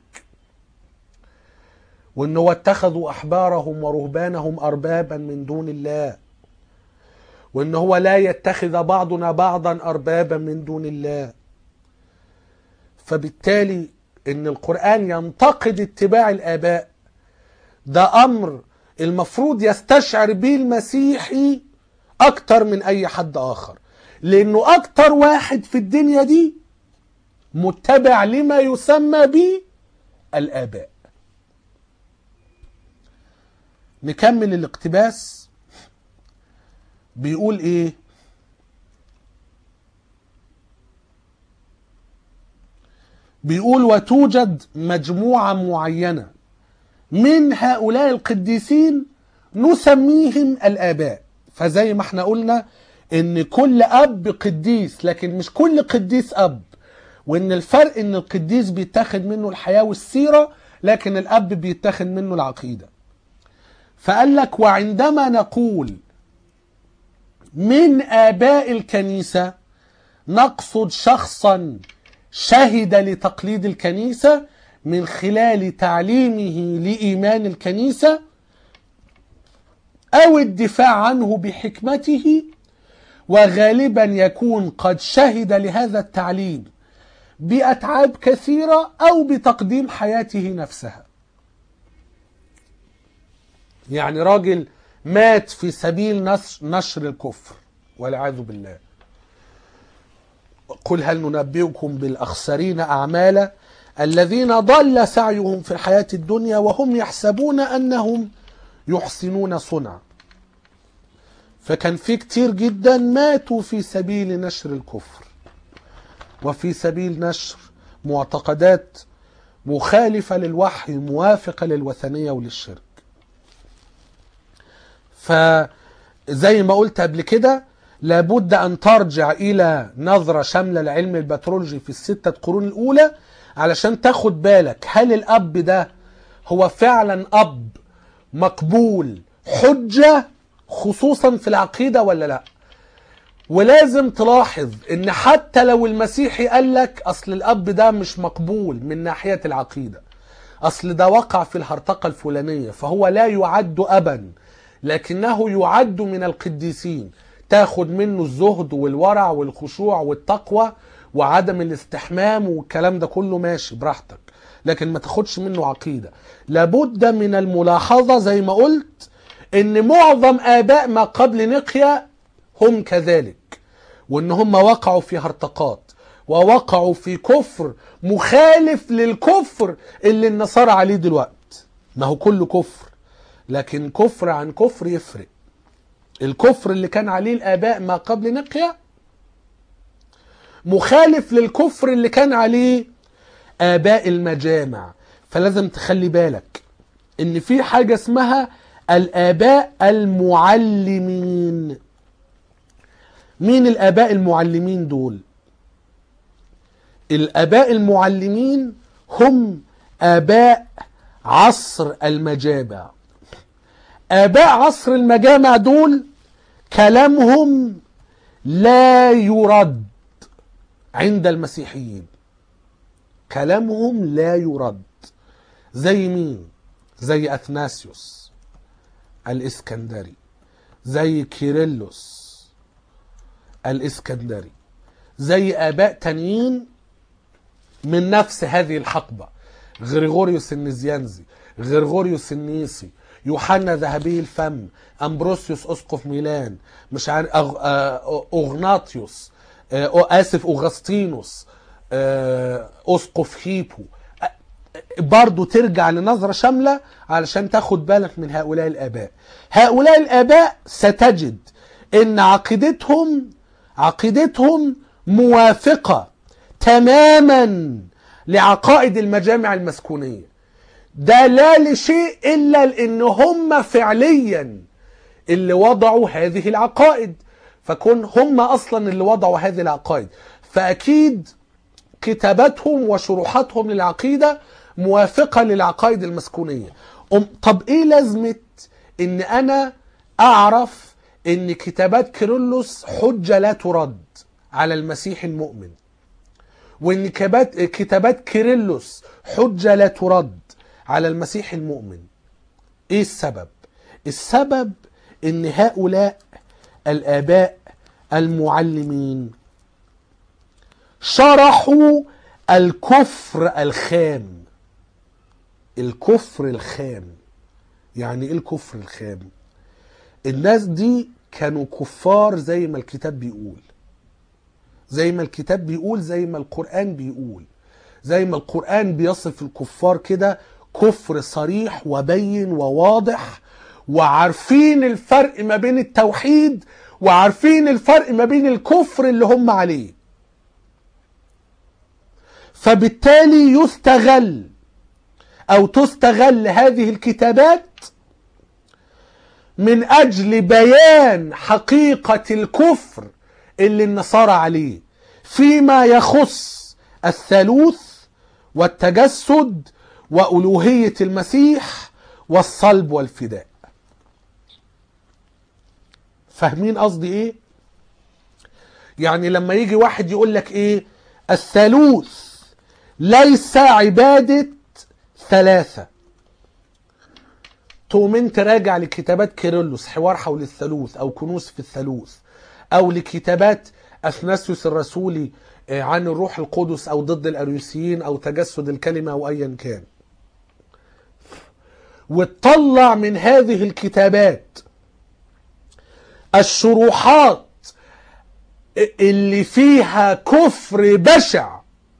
Speaker 1: وانه واتخذوا احبارهم ورهبانهم اربابا من دون الله وان هو لا يتخذ بعضنا بعضا اربابا من دون الله فبالتالي ان القران ينتقد اتباع الاباء ده امر المفروض يستشعر به المسيحي اكتر من اي حد اخر لانه اكتر واحد في الدنيا دي متبع لما يسمى به الاباء نكمل الاقتباس بيقول ايه بيقول وتوجد مجموعة معينة من هؤلاء القديسين نسميهم الآباء فزي ما احنا قلنا ان كل اب قديس لكن مش كل قديس اب وان الفرق ان القديس بيتاخد منه الحياة والسيرة لكن الاب بيتاخد منه العقيدة فقال لك وعندما نقول من آباء الكنيسة نقصد شخصا شهد لتقليد الكنيسة من خلال تعليمه لإيمان الكنيسة أو الدفاع عنه بحكمته وغالبا يكون قد شهد لهذا التعليم بأتعاب كثيرة أو بتقديم حياته نفسها يعني راجل مات في سبيل نشر, نشر الكفر والعياذ بالله قل هل ننبئكم بالأخسرين أعمالا الذين ضل سعيهم في الحياة الدنيا وهم يحسبون أنهم يحسنون صنعا فكان في كتير جدا ماتوا في سبيل نشر الكفر وفي سبيل نشر معتقدات مخالفة للوحي موافقة للوثنية وللشرك فزي ما قلت قبل كده لابد أن ترجع إلى نظرة شاملة لعلم البترولوجي في الستة قرون الأولى علشان تاخد بالك هل الأب ده هو فعلا أب مقبول حجة خصوصا في العقيدة ولا لا ولازم تلاحظ ان حتى لو المسيحي قال لك اصل الاب ده مش مقبول من ناحية العقيدة اصل ده وقع في الهرطقة الفلانية فهو لا يعد ابا لكنه يعد من القديسين تاخد منه الزهد والورع والخشوع والتقوى وعدم الاستحمام والكلام ده كله ماشي براحتك لكن ما تاخدش منه عقيدة لابد من الملاحظة زي ما قلت ان معظم اباء ما قبل نقيا هم كذلك وان هم وقعوا في هرطقات ووقعوا في كفر مخالف للكفر اللي النصارى عليه دلوقتي ما هو كله كفر لكن كفر عن كفر يفرق الكفر اللي كان عليه الاباء ما قبل نقيا مخالف للكفر اللي كان عليه اباء المجامع فلازم تخلي بالك ان في حاجه اسمها الاباء المعلمين مين الاباء المعلمين دول الاباء المعلمين هم اباء عصر المجامع اباء عصر المجامع دول كلامهم لا يرد عند المسيحيين كلامهم لا يرد زي مين زي اثناسيوس الاسكندري زي كيرلس الاسكندري زي اباء تانيين من نفس هذه الحقبه غريغوريوس النزيانزي غريغوريوس النيسي يوحنا ذهبي الفم امبروسيوس اسقف ميلان مش عارف أغ... آه، اغناطيوس آه، اسف اغسطينوس آه، اسقف هيبو برضو ترجع لنظرة شاملة علشان تاخد بالك من هؤلاء الآباء هؤلاء الآباء ستجد إن عقيدتهم عقيدتهم موافقة تماما لعقائد المجامع المسكونية ده لا لشيء إلا لأن هم فعليا اللي وضعوا هذه العقائد فكون هم أصلا اللي وضعوا هذه العقائد فأكيد كتاباتهم وشروحاتهم للعقيدة موافقة للعقائد المسكونية أم- طب ايه لازمة ان انا اعرف ان كتابات كيرلس حجة لا ترد على المسيح المؤمن وان كتابات كتابات كيرلس حجة لا ترد على المسيح المؤمن ايه السبب السبب ان هؤلاء الاباء المعلمين شرحوا الكفر الخام الكفر الخام يعني ايه الكفر الخام الناس دي كانوا كفار زي ما الكتاب بيقول زي ما الكتاب بيقول زي ما القرآن بيقول زي ما القرآن بيصف الكفار كده كفر صريح وبين وواضح وعارفين الفرق ما بين التوحيد وعارفين الفرق ما بين الكفر اللي هم عليه فبالتالي يستغل او تستغل هذه الكتابات من اجل بيان حقيقة الكفر اللي النصارى عليه فيما يخص الثالوث والتجسد والوهية المسيح والصلب والفداء فاهمين قصدي ايه يعني لما يجي واحد يقول لك ايه الثالوث ليس عبادة ثلاثة تقوم انت راجع لكتابات كيرلس حوار حول الثالوث او كنوز في الثالوث او لكتابات اثناسيوس الرسولي آه، عن الروح القدس او ضد الاريوسيين او تجسد الكلمة او ايا كان وتطلع من هذه الكتابات الشروحات اللي فيها كفر بشع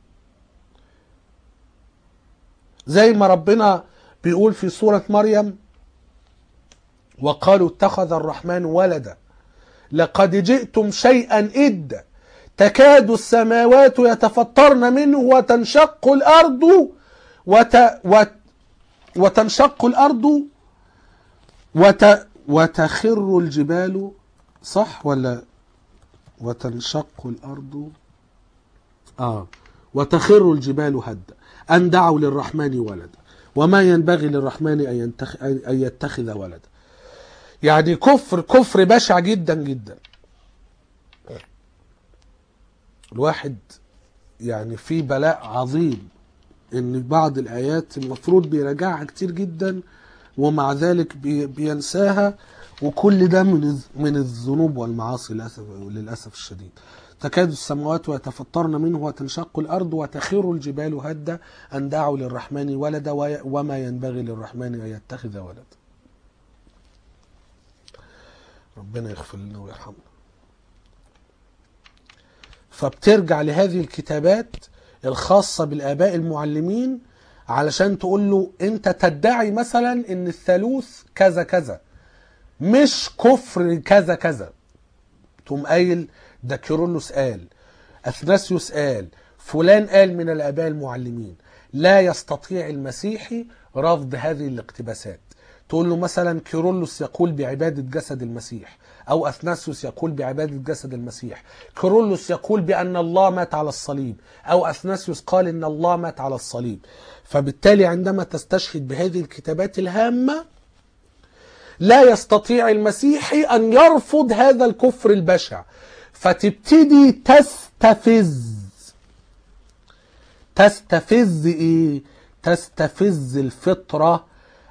Speaker 1: زي ما ربنا بيقول في سورة مريم وقالوا اتخذ الرحمن ولدا لقد جئتم شيئا إدا تكاد السماوات يتفطرن منه وتنشق الأرض وت... وت... وتنشق الأرض وت... وتخر الجبال صح ولا وتنشق الأرض آه وتخر الجبال هدا أن دعوا للرحمن ولدا وما ينبغي للرحمن أن, ينتخ... أن يتخذ ولدا يعني كفر كفر بشع جدا جدا الواحد يعني في بلاء عظيم ان بعض الايات المفروض بيراجعها كتير جدا ومع ذلك بي- بينساها وكل ده من الذ- من الذنوب والمعاصي للاسف للاسف الشديد تكاد السماوات ويتفطرن منه وتنشق الأرض وتخر الجبال هدا أن دعوا للرحمن ولدا وي- وما ينبغي للرحمن أن يتخذ ولدا ربنا يغفر لنا ويرحمنا فبترجع لهذه الكتابات الخاصة بالآباء المعلمين علشان تقول له أنت تدعي مثلا أن الثالوث كذا كذا مش كفر كذا كذا تقوم قايل ده كيرلس قال اثناسيوس قال فلان قال من الاباء المعلمين لا يستطيع المسيحي رفض هذه الاقتباسات تقول له مثلا كيرلس يقول بعبادة جسد المسيح أو أثناسيوس يقول بعبادة جسد المسيح كيرلس يقول بأن الله مات على الصليب أو أثناسيوس قال أن الله مات على الصليب فبالتالي عندما تستشهد بهذه الكتابات الهامة لا يستطيع المسيحي أن يرفض هذا الكفر البشع فتبتدي تستفز تستفز ايه تستفز الفطرة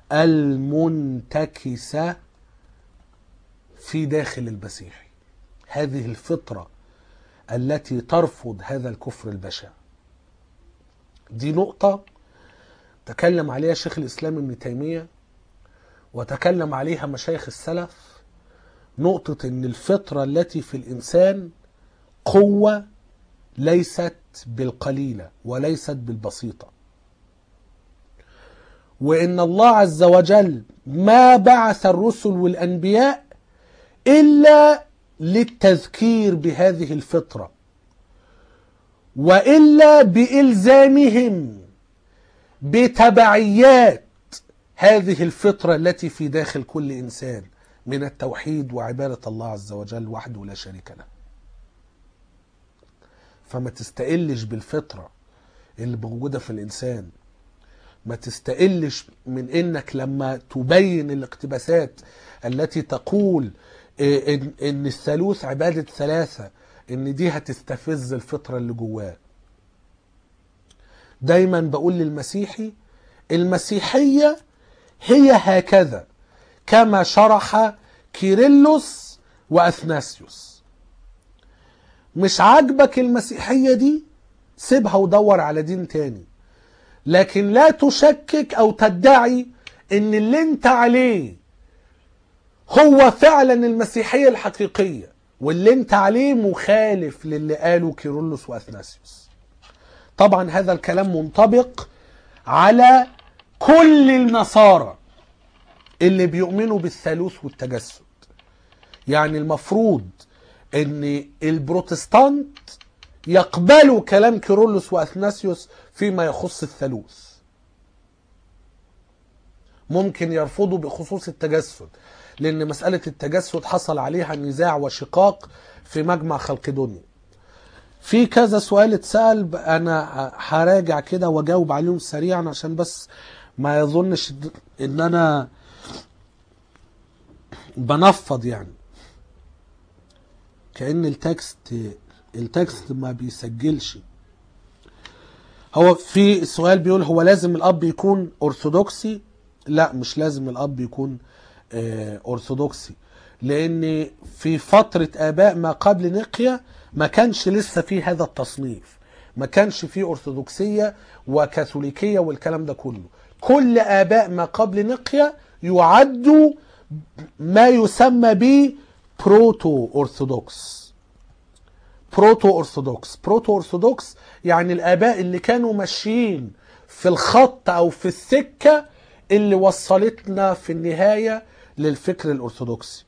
Speaker 1: المنتكسة في داخل المسيحي هذه الفطرة التي ترفض هذا الكفر البشع دي نقطة تكلم عليها شيخ الإسلام ابن تيمية وتكلم عليها مشايخ السلف نقطة ان الفطرة التي في الانسان قوة ليست بالقليلة وليست بالبسيطة وان الله عز وجل ما بعث الرسل والانبياء الا للتذكير بهذه الفطرة والا بالزامهم بتبعيات هذه الفطرة التي في داخل كل إنسان من التوحيد وعبادة الله عز وجل وحده لا شريك له فما تستقلش بالفطرة اللي موجودة في الإنسان ما تستقلش من إنك لما تبين الاقتباسات التي تقول إيه، إن, إن الثالوث عبادة ثلاثة إن دي هتستفز الفطرة اللي جواه دايما بقول للمسيحي المسيحية هي هكذا كما شرح كيرلس وأثناسيوس مش عاجبك المسيحية دي سيبها ودور على دين تاني لكن لا تشكك أو تدعي إن اللي انت عليه هو فعلا المسيحية الحقيقية واللي انت عليه مخالف للي قاله كيرلس وأثناسيوس طبعا هذا الكلام منطبق على كل النصارى اللي بيؤمنوا بالثالوث والتجسد يعني المفروض ان البروتستانت يقبلوا كلام كيرلس واثناسيوس فيما يخص الثالوث ممكن يرفضوا بخصوص التجسد لان مسألة التجسد حصل عليها نزاع وشقاق في مجمع خلقدونيا في كذا سؤال اتسأل ب- انا هراجع كده واجاوب عليهم سريعا عشان بس ما يظنش ان انا بنفض يعني كأن التكست التكست ما بيسجلش هو في سؤال بيقول هو لازم الاب يكون ارثوذكسي لا مش لازم الاب يكون آه، ارثوذكسي لان في فتره اباء ما قبل نقيا ما كانش لسه في هذا التصنيف ما كانش في ارثوذكسيه وكاثوليكيه والكلام ده كله كل اباء ما قبل نقيا يعدوا ما يسمى ب بروتو ارثوذكس بروتو ارثوذكس بروتو ارثوذكس يعني الاباء اللي كانوا ماشيين في الخط او في السكه اللي وصلتنا في النهايه للفكر الارثوذكسي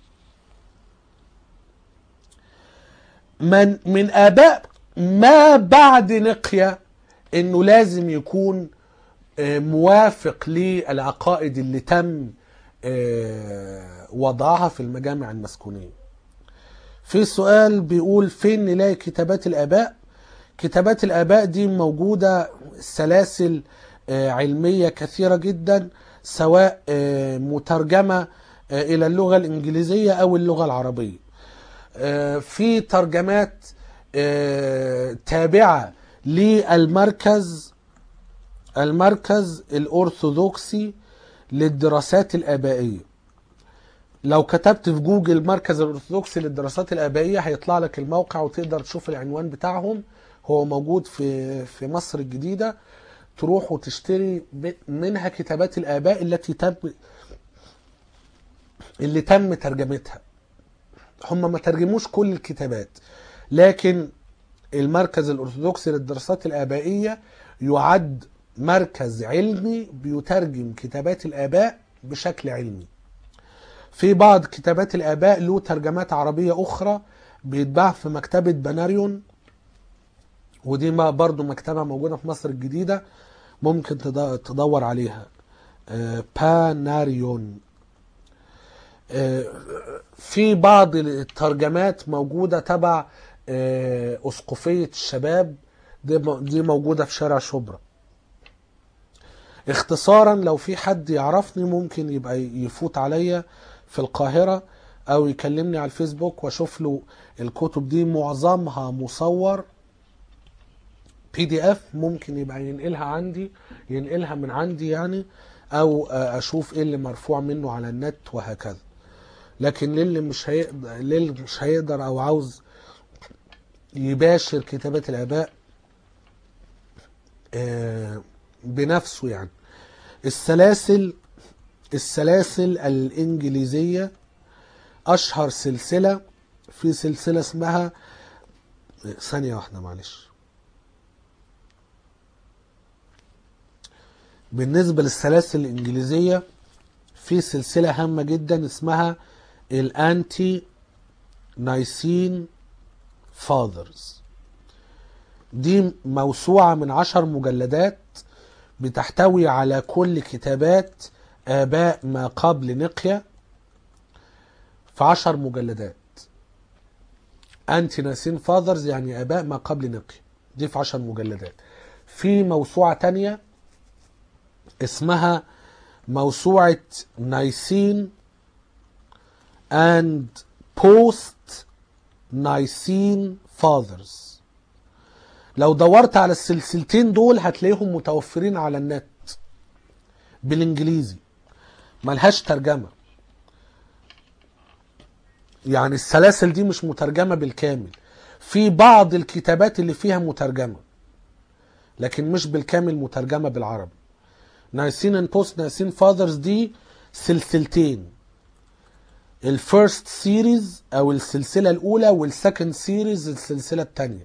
Speaker 1: من من اباء ما بعد نقيا انه لازم يكون آه، موافق للعقائد اللي تم آه، وضعها في المجامع المسكونيه في سؤال بيقول فين نلاقي كتابات الآباء كتابات الآباء دي موجودة سلاسل آه، علمية كثيرة جدا سواء آه، مترجمة آه، إلى اللغة الإنجليزية أو اللغة العربية آه، في ترجمات آه، تابعة للمركز المركز الأرثوذكسي للدراسات الآبائية لو كتبت في جوجل مركز الارثوذكسي للدراسات الابائيه هيطلع لك الموقع وتقدر تشوف العنوان بتاعهم هو موجود في في مصر الجديده تروح وتشتري ب- منها كتابات الاباء التي تم اللي تم ترجمتها هم ما ترجموش كل الكتابات لكن المركز الارثوذكسي للدراسات الابائيه يعد مركز علمي بيترجم كتابات الاباء بشكل علمي في بعض كتابات الآباء له ترجمات عربية أخرى بيتباع في مكتبة بناريون ودي ما برضو مكتبة موجودة في مصر الجديدة ممكن تد- تدور عليها آه، باناريون آه، في بعض الترجمات موجودة تبع آه، أسقفية الشباب دي م- دي موجودة في شارع شبرا اختصارا لو في حد يعرفني ممكن يبقى يفوت عليا في القاهرة او يكلمني على الفيسبوك واشوف له الكتب دي معظمها مصور بي دي اف ممكن يبقى ينقلها عندي ينقلها من عندي يعني او آه، اشوف ايه اللي مرفوع منه على النت وهكذا لكن للي مش هيقدر للي مش هيقدر او عاوز يباشر كتابات الاباء آه، بنفسه يعني السلاسل السلاسل الإنجليزية أشهر سلسلة في سلسلة اسمها ثانية واحدة معلش بالنسبة للسلاسل الإنجليزية في سلسلة هامة جدا اسمها الأنتي نايسين فاذرز دي موسوعة من عشر مجلدات بتحتوي على كل كتابات آباء ما قبل نقيا في عشر مجلدات أنتي ناسين فاذرز يعني آباء ما قبل نقيا دي في عشر مجلدات في موسوعة تانية اسمها موسوعة نايسين and post نايسين فاذرز لو دورت على السلسلتين دول هتلاقيهم متوفرين على النت بالانجليزي ملهاش ترجمة يعني السلاسل دي مش مترجمة بالكامل في بعض الكتابات اللي فيها مترجمة لكن مش بالكامل مترجمة بالعربي نايسين اند بوست نايسين فاذرز دي سلسلتين الفيرست سيريز او السلسلة الاولى والسكند سيريز السلسلة الثانية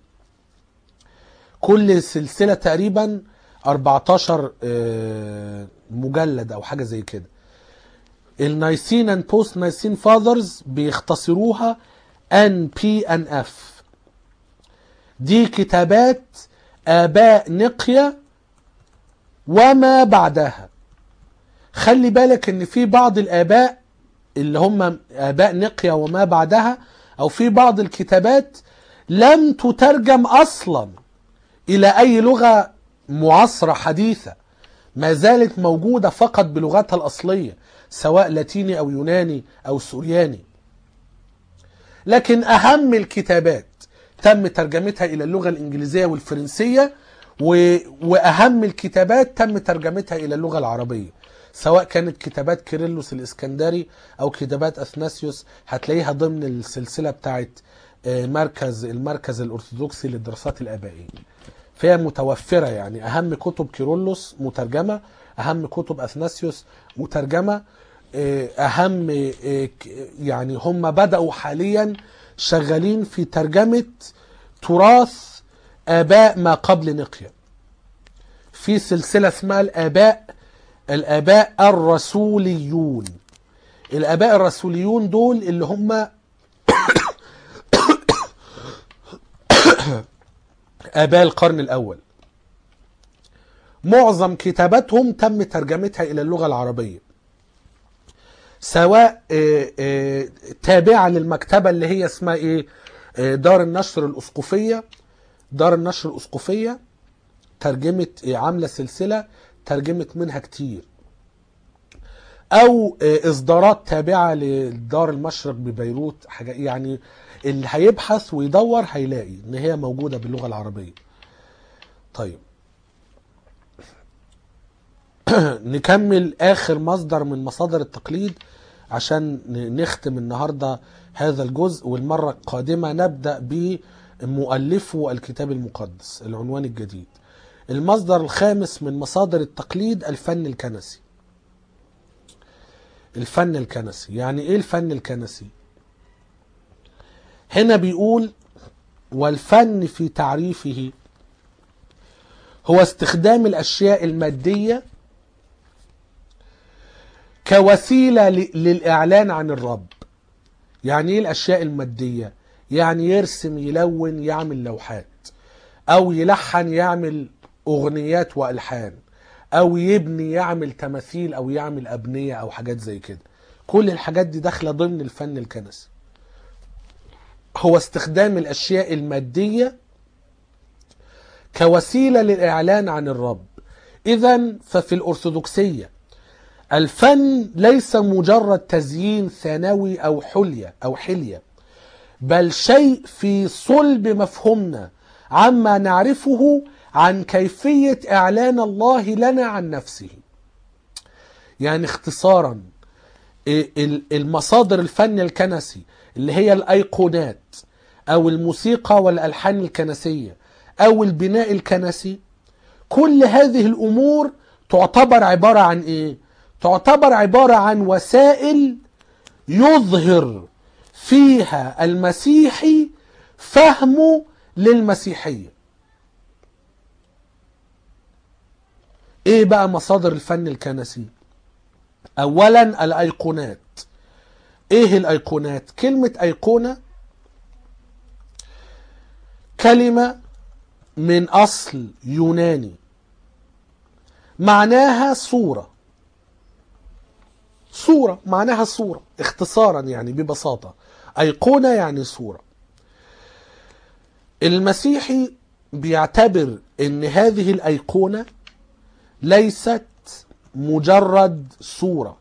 Speaker 1: كل سلسلة تقريبا 14 آه، مجلد او حاجة زي كده النايسين اند بوست نايسين فاذرز بيختصروها ان بي ان اف دي كتابات اباء نقيا وما بعدها خلي بالك ان في بعض الاباء اللي هم اباء نقيا وما بعدها او في بعض الكتابات لم تترجم اصلا الى اي لغه معاصره حديثه ما زالت موجوده فقط بلغتها الاصليه سواء لاتيني او يوناني او سورياني لكن اهم الكتابات تم ترجمتها الى اللغه الانجليزيه والفرنسيه و... واهم الكتابات تم ترجمتها الى اللغه العربيه سواء كانت كتابات كيرلس الاسكندري او كتابات اثناسيوس هتلاقيها ضمن السلسله بتاعت آه، مركز المركز الارثوذكسي للدراسات الابائيه فهي متوفره يعني اهم كتب كيرلس مترجمه اهم كتب اثناسيوس مترجمه آه، اهم آه، ك- يعني هم بداوا حاليا شغالين في ترجمه تراث اباء ما قبل نقيا في سلسله اسمها الاباء الاباء الرسوليون الاباء الرسوليون دول اللي هم اباء القرن الاول معظم كتاباتهم تم ترجمتها الى اللغه العربيه سواء آه، آه، تابعه للمكتبه اللي هي اسمها ايه آه، دار النشر الاسقفيه دار النشر الاسقفيه ترجمت آه، عامله سلسله ترجمت منها كتير او آه، اصدارات تابعه لدار المشرق ببيروت حاجه يعني اللي هيبحث ويدور هيلاقي ان هي موجوده باللغه العربيه طيب نكمل اخر مصدر من مصادر التقليد عشان ن- نختم النهارده هذا الجزء والمره القادمه نبدا بمؤلفه الكتاب المقدس العنوان الجديد المصدر الخامس من مصادر التقليد الفن الكنسي الفن الكنسي يعني ايه الفن الكنسي هنا بيقول والفن في تعريفه هو استخدام الاشياء الماديه كوسيله ل- للاعلان عن الرب يعني ايه الاشياء الماديه يعني يرسم يلون يعمل لوحات او يلحن يعمل اغنيات والحان او يبني يعمل تماثيل او يعمل ابنيه او حاجات زي كده كل الحاجات دي داخله ضمن الفن الكنسي هو استخدام الاشياء الماديه كوسيله للاعلان عن الرب اذا ففي الارثوذكسيه الفن ليس مجرد تزيين ثانوي او حليه او حليه بل شيء في صلب مفهومنا عما نعرفه عن كيفيه اعلان الله لنا عن نفسه يعني اختصارا ال- المصادر الفن الكنسي اللي هي الايقونات او الموسيقى والالحان الكنسيه او البناء الكنسي كل هذه الامور تعتبر عباره عن ايه تعتبر عباره عن وسائل يظهر فيها المسيحي فهمه للمسيحيه ايه بقى مصادر الفن الكنسي اولا الايقونات ايه الايقونات كلمه ايقونه كلمه من اصل يوناني معناها صوره صوره معناها صوره اختصارا يعني ببساطه ايقونه يعني صوره المسيحي بيعتبر ان هذه الايقونه ليست مجرد صوره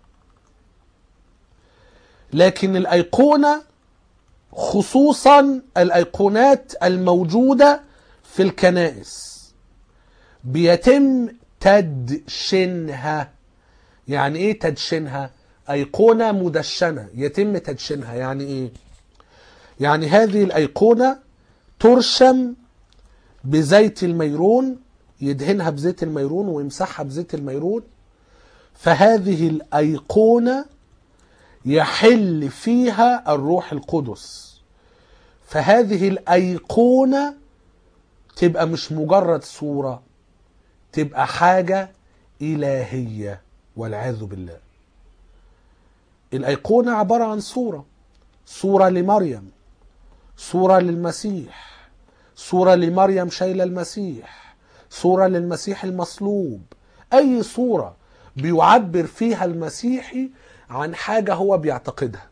Speaker 1: لكن الايقونه خصوصا الايقونات الموجوده في الكنائس بيتم تدشينها يعني ايه تدشينها ايقونه مدشنه يتم تدشينها يعني ايه يعني هذه الايقونه ترشم بزيت الميرون يدهنها بزيت الميرون ويمسحها بزيت الميرون فهذه الايقونه يحل فيها الروح القدس فهذه الايقونه تبقى مش مجرد صوره تبقى حاجه الهيه والعياذ بالله الايقونه عباره عن صوره صوره لمريم صوره للمسيح صوره لمريم شايله المسيح صوره للمسيح المصلوب اي صوره بيعبر فيها المسيحي عن حاجه هو بيعتقدها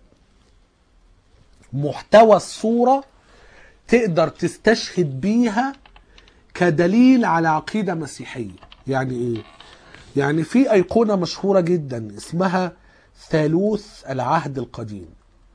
Speaker 1: محتوى الصوره تقدر تستشهد بيها كدليل على عقيده مسيحيه يعني ايه يعني في ايقونه مشهوره جدا اسمها ثالوث العهد القديم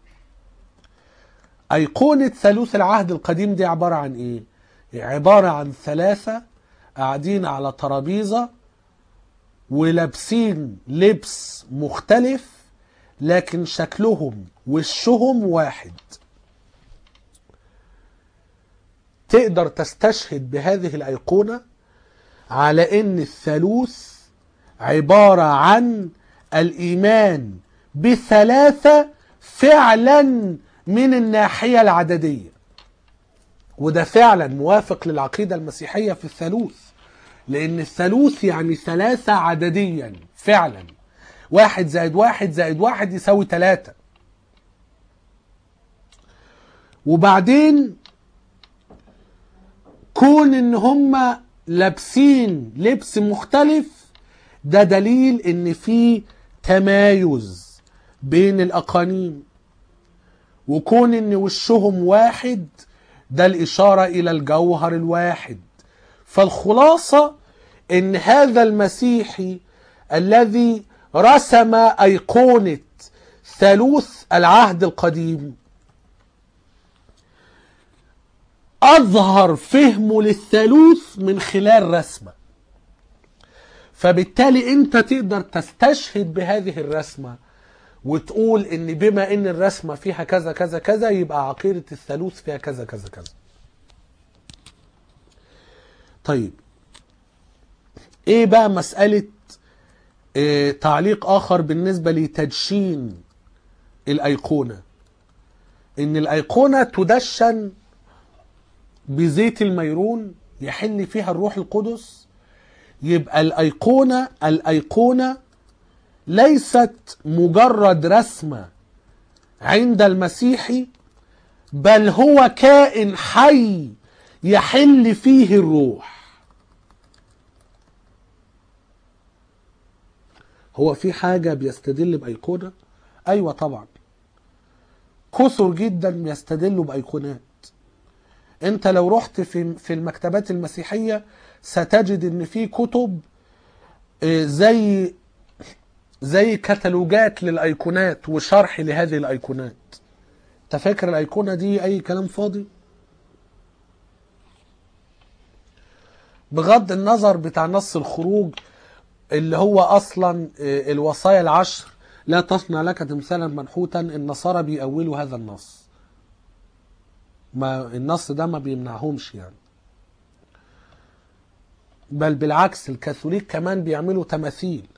Speaker 1: ايقونه ثالوث العهد القديم دي عباره عن ايه عباره عن ثلاثه قاعدين على ترابيزه ولابسين لبس مختلف لكن شكلهم وشهم واحد تقدر تستشهد بهذه الايقونه على ان الثالوث عباره عن الايمان بثلاثه فعلا من الناحيه العدديه وده فعلا موافق للعقيده المسيحيه في الثالوث لان الثالوث يعني ثلاثه عدديا فعلا واحد زائد واحد زائد واحد يساوي ثلاثة وبعدين كون ان هم لابسين لبس مختلف ده دليل ان في تمايز بين الاقانيم وكون ان وشهم واحد ده الاشاره الى الجوهر الواحد فالخلاصه ان هذا المسيحي الذي رسم ايقونه ثالوث العهد القديم اظهر فهمه للثالوث من خلال رسمه فبالتالي انت تقدر تستشهد بهذه الرسمه وتقول ان بما ان الرسمه فيها كذا كذا كذا يبقى عقيده الثالوث فيها كذا كذا كذا طيب ايه بقى مساله إيه تعليق اخر بالنسبه لتدشين الايقونه ان الايقونه تدشن بزيت الميرون يحل فيها الروح القدس يبقى الايقونه الايقونه ليست مجرد رسمه عند المسيحي بل هو كائن حي يحل فيه الروح هو في حاجة بيستدل بأيقونة؟ أيوة طبعا كثر جدا بيستدلوا بأيقونات انت لو رحت في في المكتبات المسيحية ستجد ان في كتب آه، زي زي كتالوجات للايقونات وشرح لهذه الايقونات انت فاكر الايقونه دي اي كلام فاضي بغض النظر بتاع نص الخروج اللي هو اصلا آه، الوصايا العشر لا تصنع لك تمثالا منحوتا النصارى بيأولوا هذا النص ما النص ده ما بيمنعهمش يعني بل بالعكس الكاثوليك كمان بيعملوا تماثيل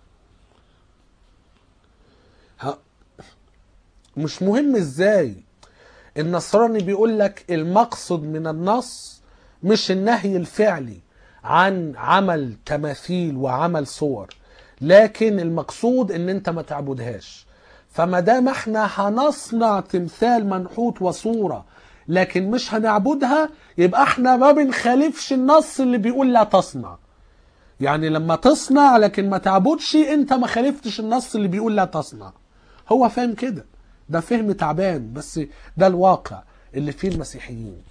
Speaker 1: ها- مش مهم ازاي النصراني بيقول لك المقصد من النص مش النهي الفعلي عن عمل تماثيل وعمل صور لكن المقصود ان انت ما تعبدهاش فما دام احنا هنصنع تمثال منحوت وصوره لكن مش هنعبدها يبقى احنا ما بنخالفش النص اللي بيقول لا تصنع يعني لما تصنع لكن ما تعبدش انت ما خالفتش النص اللي بيقول لا تصنع هو فاهم كده ده فهم تعبان بس ده الواقع اللي فيه المسيحيين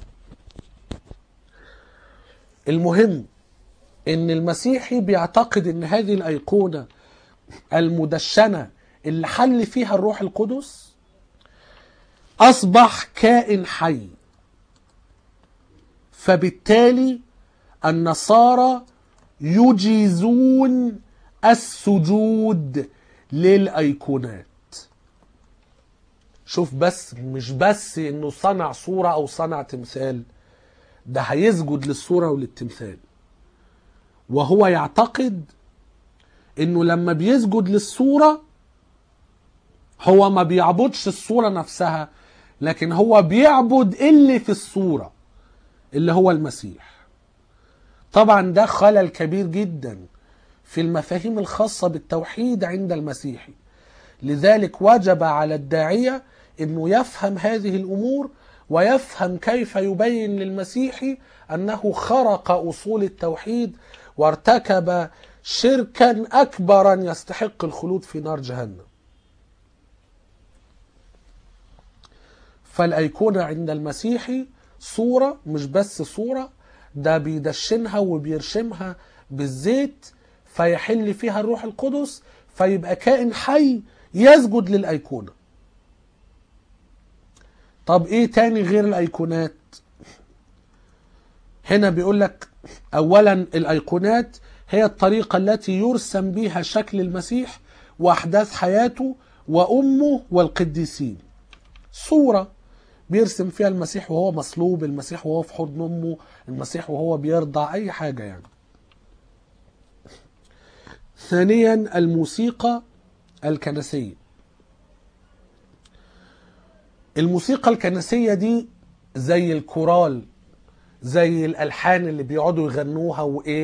Speaker 1: المهم ان المسيحي بيعتقد ان هذه الايقونه المدشنه اللي حل فيها الروح القدس اصبح كائن حي فبالتالي النصارى يجيزون السجود للايقونات شوف بس مش بس انه صنع صوره او صنع تمثال ده هيسجد للصوره وللتمثال وهو يعتقد انه لما بيسجد للصوره هو ما بيعبدش الصوره نفسها لكن هو بيعبد اللي في الصوره اللي هو المسيح طبعا ده خلل كبير جدا في المفاهيم الخاصه بالتوحيد عند المسيحي لذلك وجب على الداعيه انه يفهم هذه الامور ويفهم كيف يبين للمسيحي انه خرق اصول التوحيد وارتكب شركا اكبرا يستحق الخلود في نار جهنم فالايقونه عند المسيحي صوره مش بس صوره ده بيدشنها وبيرشمها بالزيت فيحل فيها الروح القدس فيبقى كائن حي يسجد للايقونه طب ايه تاني غير الايقونات هنا بيقول لك اولا الايقونات هي الطريقه التي يرسم بها شكل المسيح واحداث حياته وامه والقديسين صوره بيرسم فيها المسيح وهو مصلوب المسيح وهو في حضن امه المسيح وهو بيرضع اي حاجه يعني ثانيا الموسيقى الكنسيه الموسيقى الكنسيه دي زي الكورال زي الالحان اللي بيقعدوا يغنوها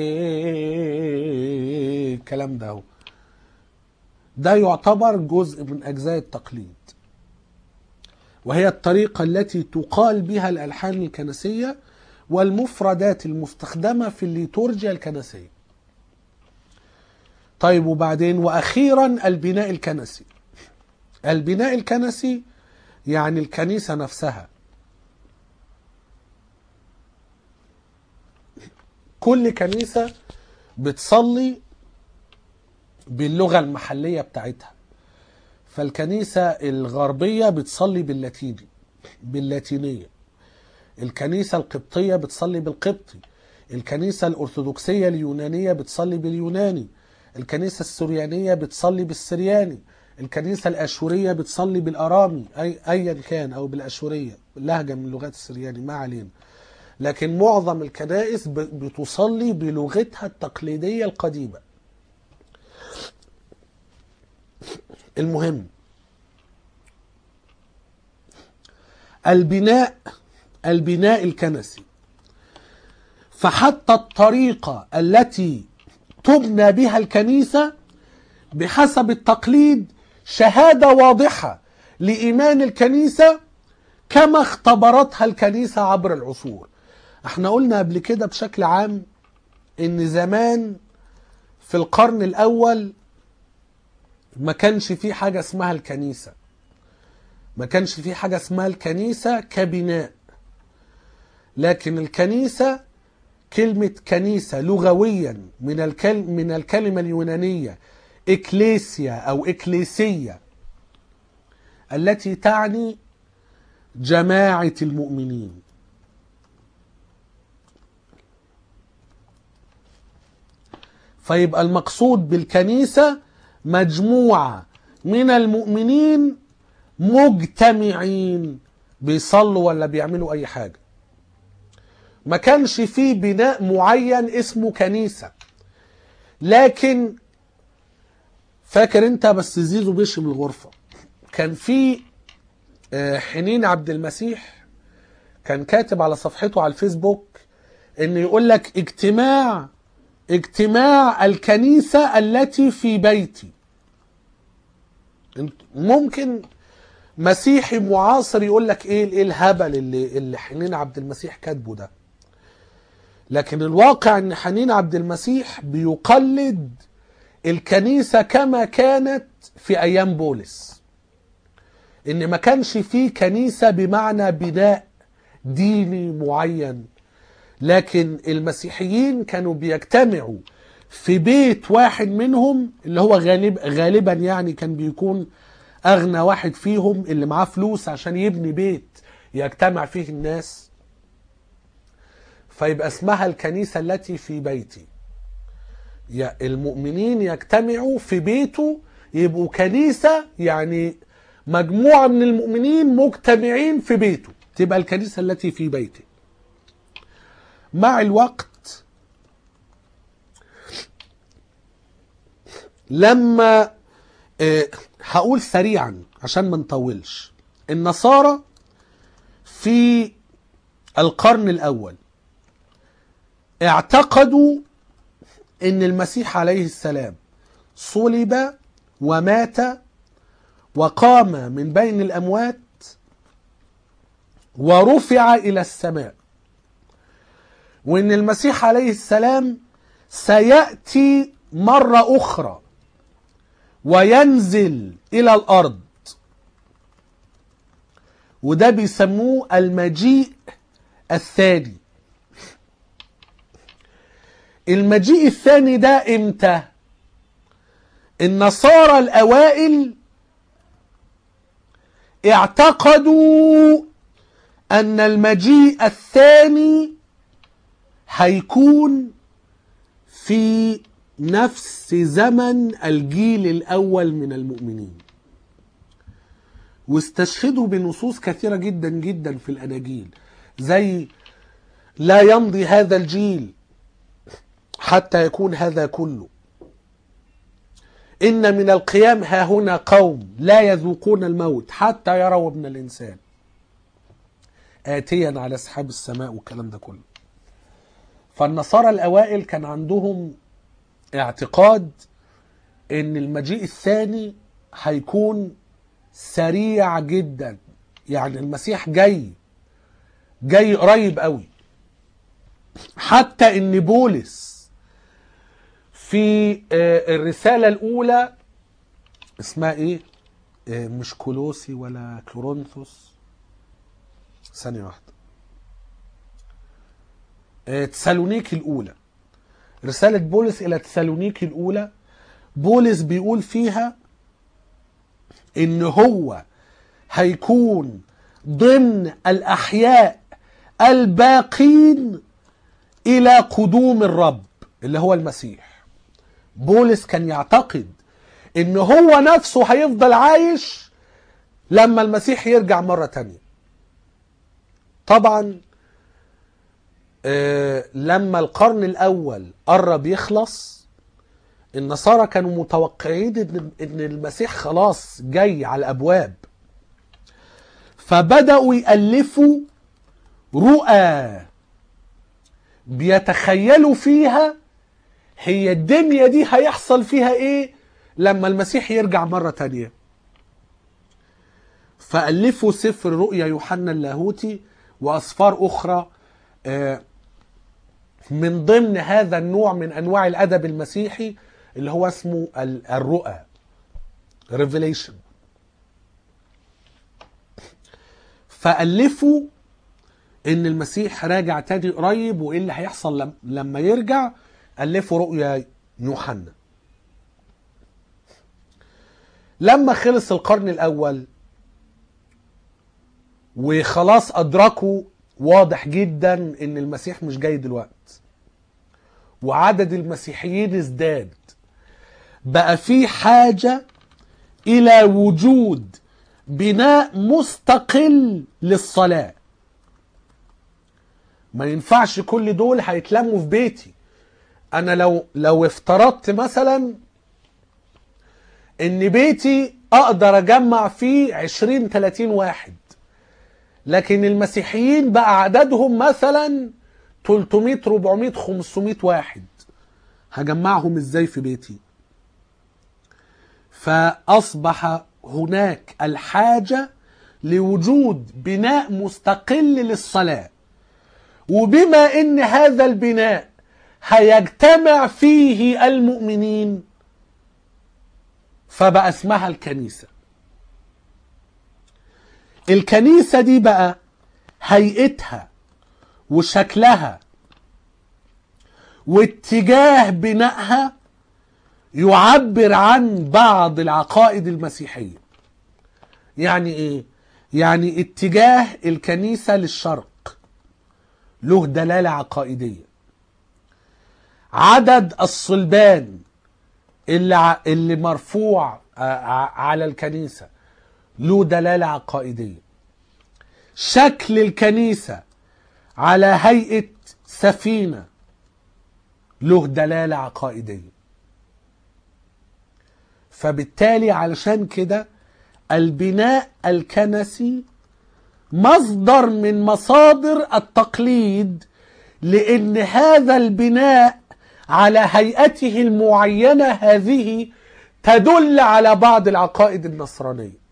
Speaker 1: وايه الكلام ده هو. ده يعتبر جزء من اجزاء التقليد وهي الطريقه التي تقال بها الالحان الكنسيه والمفردات المستخدمه في الليتورجيا الكنسيه طيب وبعدين واخيرا البناء الكنسي البناء الكنسي يعني الكنيسه نفسها كل كنيسه بتصلي باللغه المحليه بتاعتها فالكنيسه الغربيه بتصلي باللاتيني باللاتينيه الكنيسه القبطيه بتصلي بالقبطي الكنيسه الارثوذكسيه اليونانيه بتصلي باليوناني الكنيسه السريانيه بتصلي بالسرياني الكنيسة الأشورية بتصلي بالأرامي أي أيا كان أو بالأشورية لهجة من لغات السرياني ما علينا لكن معظم الكنائس ب- بتصلي بلغتها التقليدية القديمة المهم البناء البناء الكنسي فحتى الطريقة التي تبنى بها الكنيسة بحسب التقليد شهادة واضحة لإيمان الكنيسة كما اختبرتها الكنيسة عبر العصور احنا قلنا قبل كده بشكل عام ان زمان في القرن الاول ما كانش في حاجة اسمها الكنيسة ما كانش في حاجة اسمها الكنيسة كبناء لكن الكنيسة كلمة كنيسة لغويا من الكل من الكلمة اليونانية إكليسيا أو إكليسية التي تعني جماعة المؤمنين فيبقى المقصود بالكنيسة مجموعة من المؤمنين مجتمعين بيصلوا ولا بيعملوا أي حاجة ما كانش فيه بناء معين اسمه كنيسة لكن فاكر انت بس زيزو بيشي من الغرفة كان في آه، حنين عبد المسيح كان كاتب على صفحته على الفيسبوك ان يقول لك اجتماع اجتماع الكنيسة التي في بيتي انت- ممكن مسيحي معاصر يقول لك ايه ايه الهبل اللي اللي حنين عبد المسيح كاتبه ده لكن الواقع ان حنين عبد المسيح بيقلد الكنيسة كما كانت في ايام بولس ان ما كانش فيه كنيسة بمعنى بناء ديني معين لكن المسيحيين كانوا بيجتمعوا في بيت واحد منهم اللي هو غالب غالبا يعني كان بيكون اغنى واحد فيهم اللي معاه فلوس عشان يبني بيت يجتمع فيه الناس فيبقى اسمها الكنيسة التي في بيتي يا- المؤمنين يجتمعوا في بيته يبقوا كنيسة يعني مجموعة من المؤمنين مجتمعين في بيته تبقى الكنيسة التي في بيته مع الوقت لما آه، هقول سريعا عشان ما نطولش النصارى في القرن الاول اعتقدوا ان المسيح عليه السلام صلب ومات وقام من بين الاموات ورفع الى السماء وان المسيح عليه السلام سياتي مره اخرى وينزل الى الارض وده بيسموه المجيء الثاني المجيء الثاني ده امتى النصارى الاوائل اعتقدوا ان المجيء الثاني هيكون في نفس زمن الجيل الاول من المؤمنين واستشهدوا بنصوص كثيره جدا جدا في الاناجيل زي لا يمضي هذا الجيل حتى يكون هذا كله إن من القيام ها هنا قوم لا يذوقون الموت حتى يروا ابن الإنسان آتيا على سحاب السماء والكلام ده كله فالنصارى الأوائل كان عندهم اعتقاد إن المجيء الثاني هيكون سريع جدا يعني المسيح جاي جاي قريب قوي حتى ان بولس في آه، الرسالة الأولى اسمها إيه؟ آه، مش كولوسي ولا كورنثوس ثانية واحدة آه، تسالونيكي الأولى رسالة بولس إلى تسالونيكي الأولى بولس بيقول فيها إن هو هيكون ضمن الأحياء الباقين إلى قدوم الرب اللي هو المسيح بولس كان يعتقد ان هو نفسه هيفضل عايش لما المسيح يرجع مرة تانية طبعا آه، لما القرن الاول قرب يخلص النصارى كانوا متوقعين ان ان المسيح خلاص جاي على الابواب فبداوا يالفوا رؤى بيتخيلوا فيها هي الدنيا دي هيحصل فيها ايه لما المسيح يرجع مرة تانية فألفوا سفر رؤيا يوحنا اللاهوتي وأسفار أخرى آه، من ضمن هذا النوع من أنواع الأدب المسيحي اللي هو اسمه ال- الرؤى revelation فألفوا ان المسيح راجع تاني قريب وايه اللي هيحصل لم- لما يرجع الفوا رؤيا يوحنا لما خلص القرن الاول وخلاص ادركوا واضح جدا ان المسيح مش جاي دلوقتي وعدد المسيحيين ازداد بقى في حاجه الى وجود بناء مستقل للصلاه ما ينفعش كل دول هيتلموا في بيتي انا لو لو افترضت مثلا ان بيتي اقدر اجمع فيه 20 30 واحد لكن المسيحيين بقى عددهم مثلا 300 400 500 واحد هجمعهم ازاي في بيتي فاصبح هناك الحاجه لوجود بناء مستقل للصلاه وبما ان هذا البناء هيجتمع فيه المؤمنين فبقى اسمها الكنيسة الكنيسة دي بقى هيئتها وشكلها واتجاه بنائها يعبر عن بعض العقائد المسيحية يعني ايه يعني اتجاه الكنيسة للشرق له دلالة عقائدية عدد الصلبان اللي ع- اللي مرفوع آه، ع- على الكنيسة له دلالة عقائدية شكل الكنيسة على هيئة سفينة له دلالة عقائدية فبالتالي علشان كده البناء الكنسي مصدر من مصادر التقليد لان هذا البناء على هيئته المعينه هذه تدل على بعض العقائد النصرانيه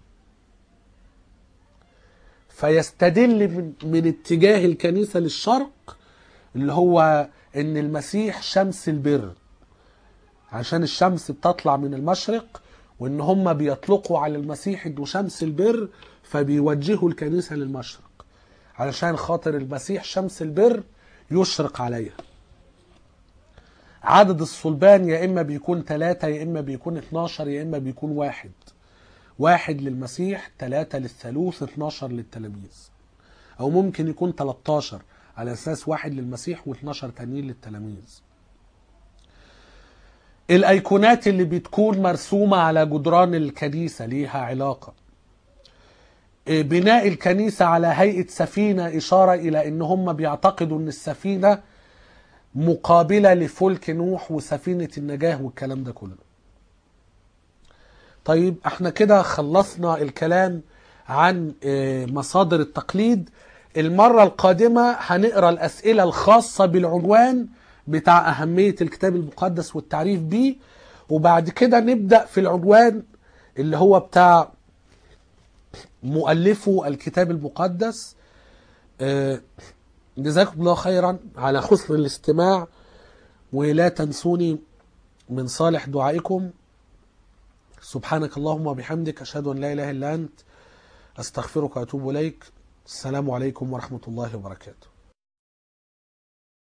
Speaker 1: فيستدل من, من اتجاه الكنيسه للشرق اللي هو ان المسيح شمس البر عشان الشمس بتطلع من المشرق وان هم بيطلقوا على المسيح انه شمس البر فبيوجهوا الكنيسه للمشرق علشان خاطر المسيح شمس البر يشرق عليها عدد الصلبان يا اما بيكون ثلاثة يا اما بيكون 12 يا اما بيكون واحد واحد للمسيح ثلاثة للثالوث 12 للتلاميذ او ممكن يكون 13 على اساس واحد للمسيح و12 تانيين للتلاميذ الايقونات اللي بتكون مرسومة على جدران الكنيسة ليها علاقة إيه، بناء الكنيسة على هيئة سفينة إشارة إلى إن هم بيعتقدوا إن السفينة مقابلة لفلك نوح وسفينة النجاة والكلام ده كله طيب احنا كده خلصنا الكلام عن آه، مصادر التقليد المرة القادمة هنقرأ الأسئلة الخاصة بالعنوان بتاع أهمية الكتاب المقدس والتعريف بيه وبعد كده نبدأ في العنوان اللي هو بتاع مؤلفو الكتاب المقدس آه، جزاكم الله خيرا على حسن الاستماع ولا تنسوني من صالح دعائكم سبحانك اللهم وبحمدك أشهد أن لا إله إلا أنت أستغفرك وأتوب إليك السلام عليكم ورحمة الله وبركاته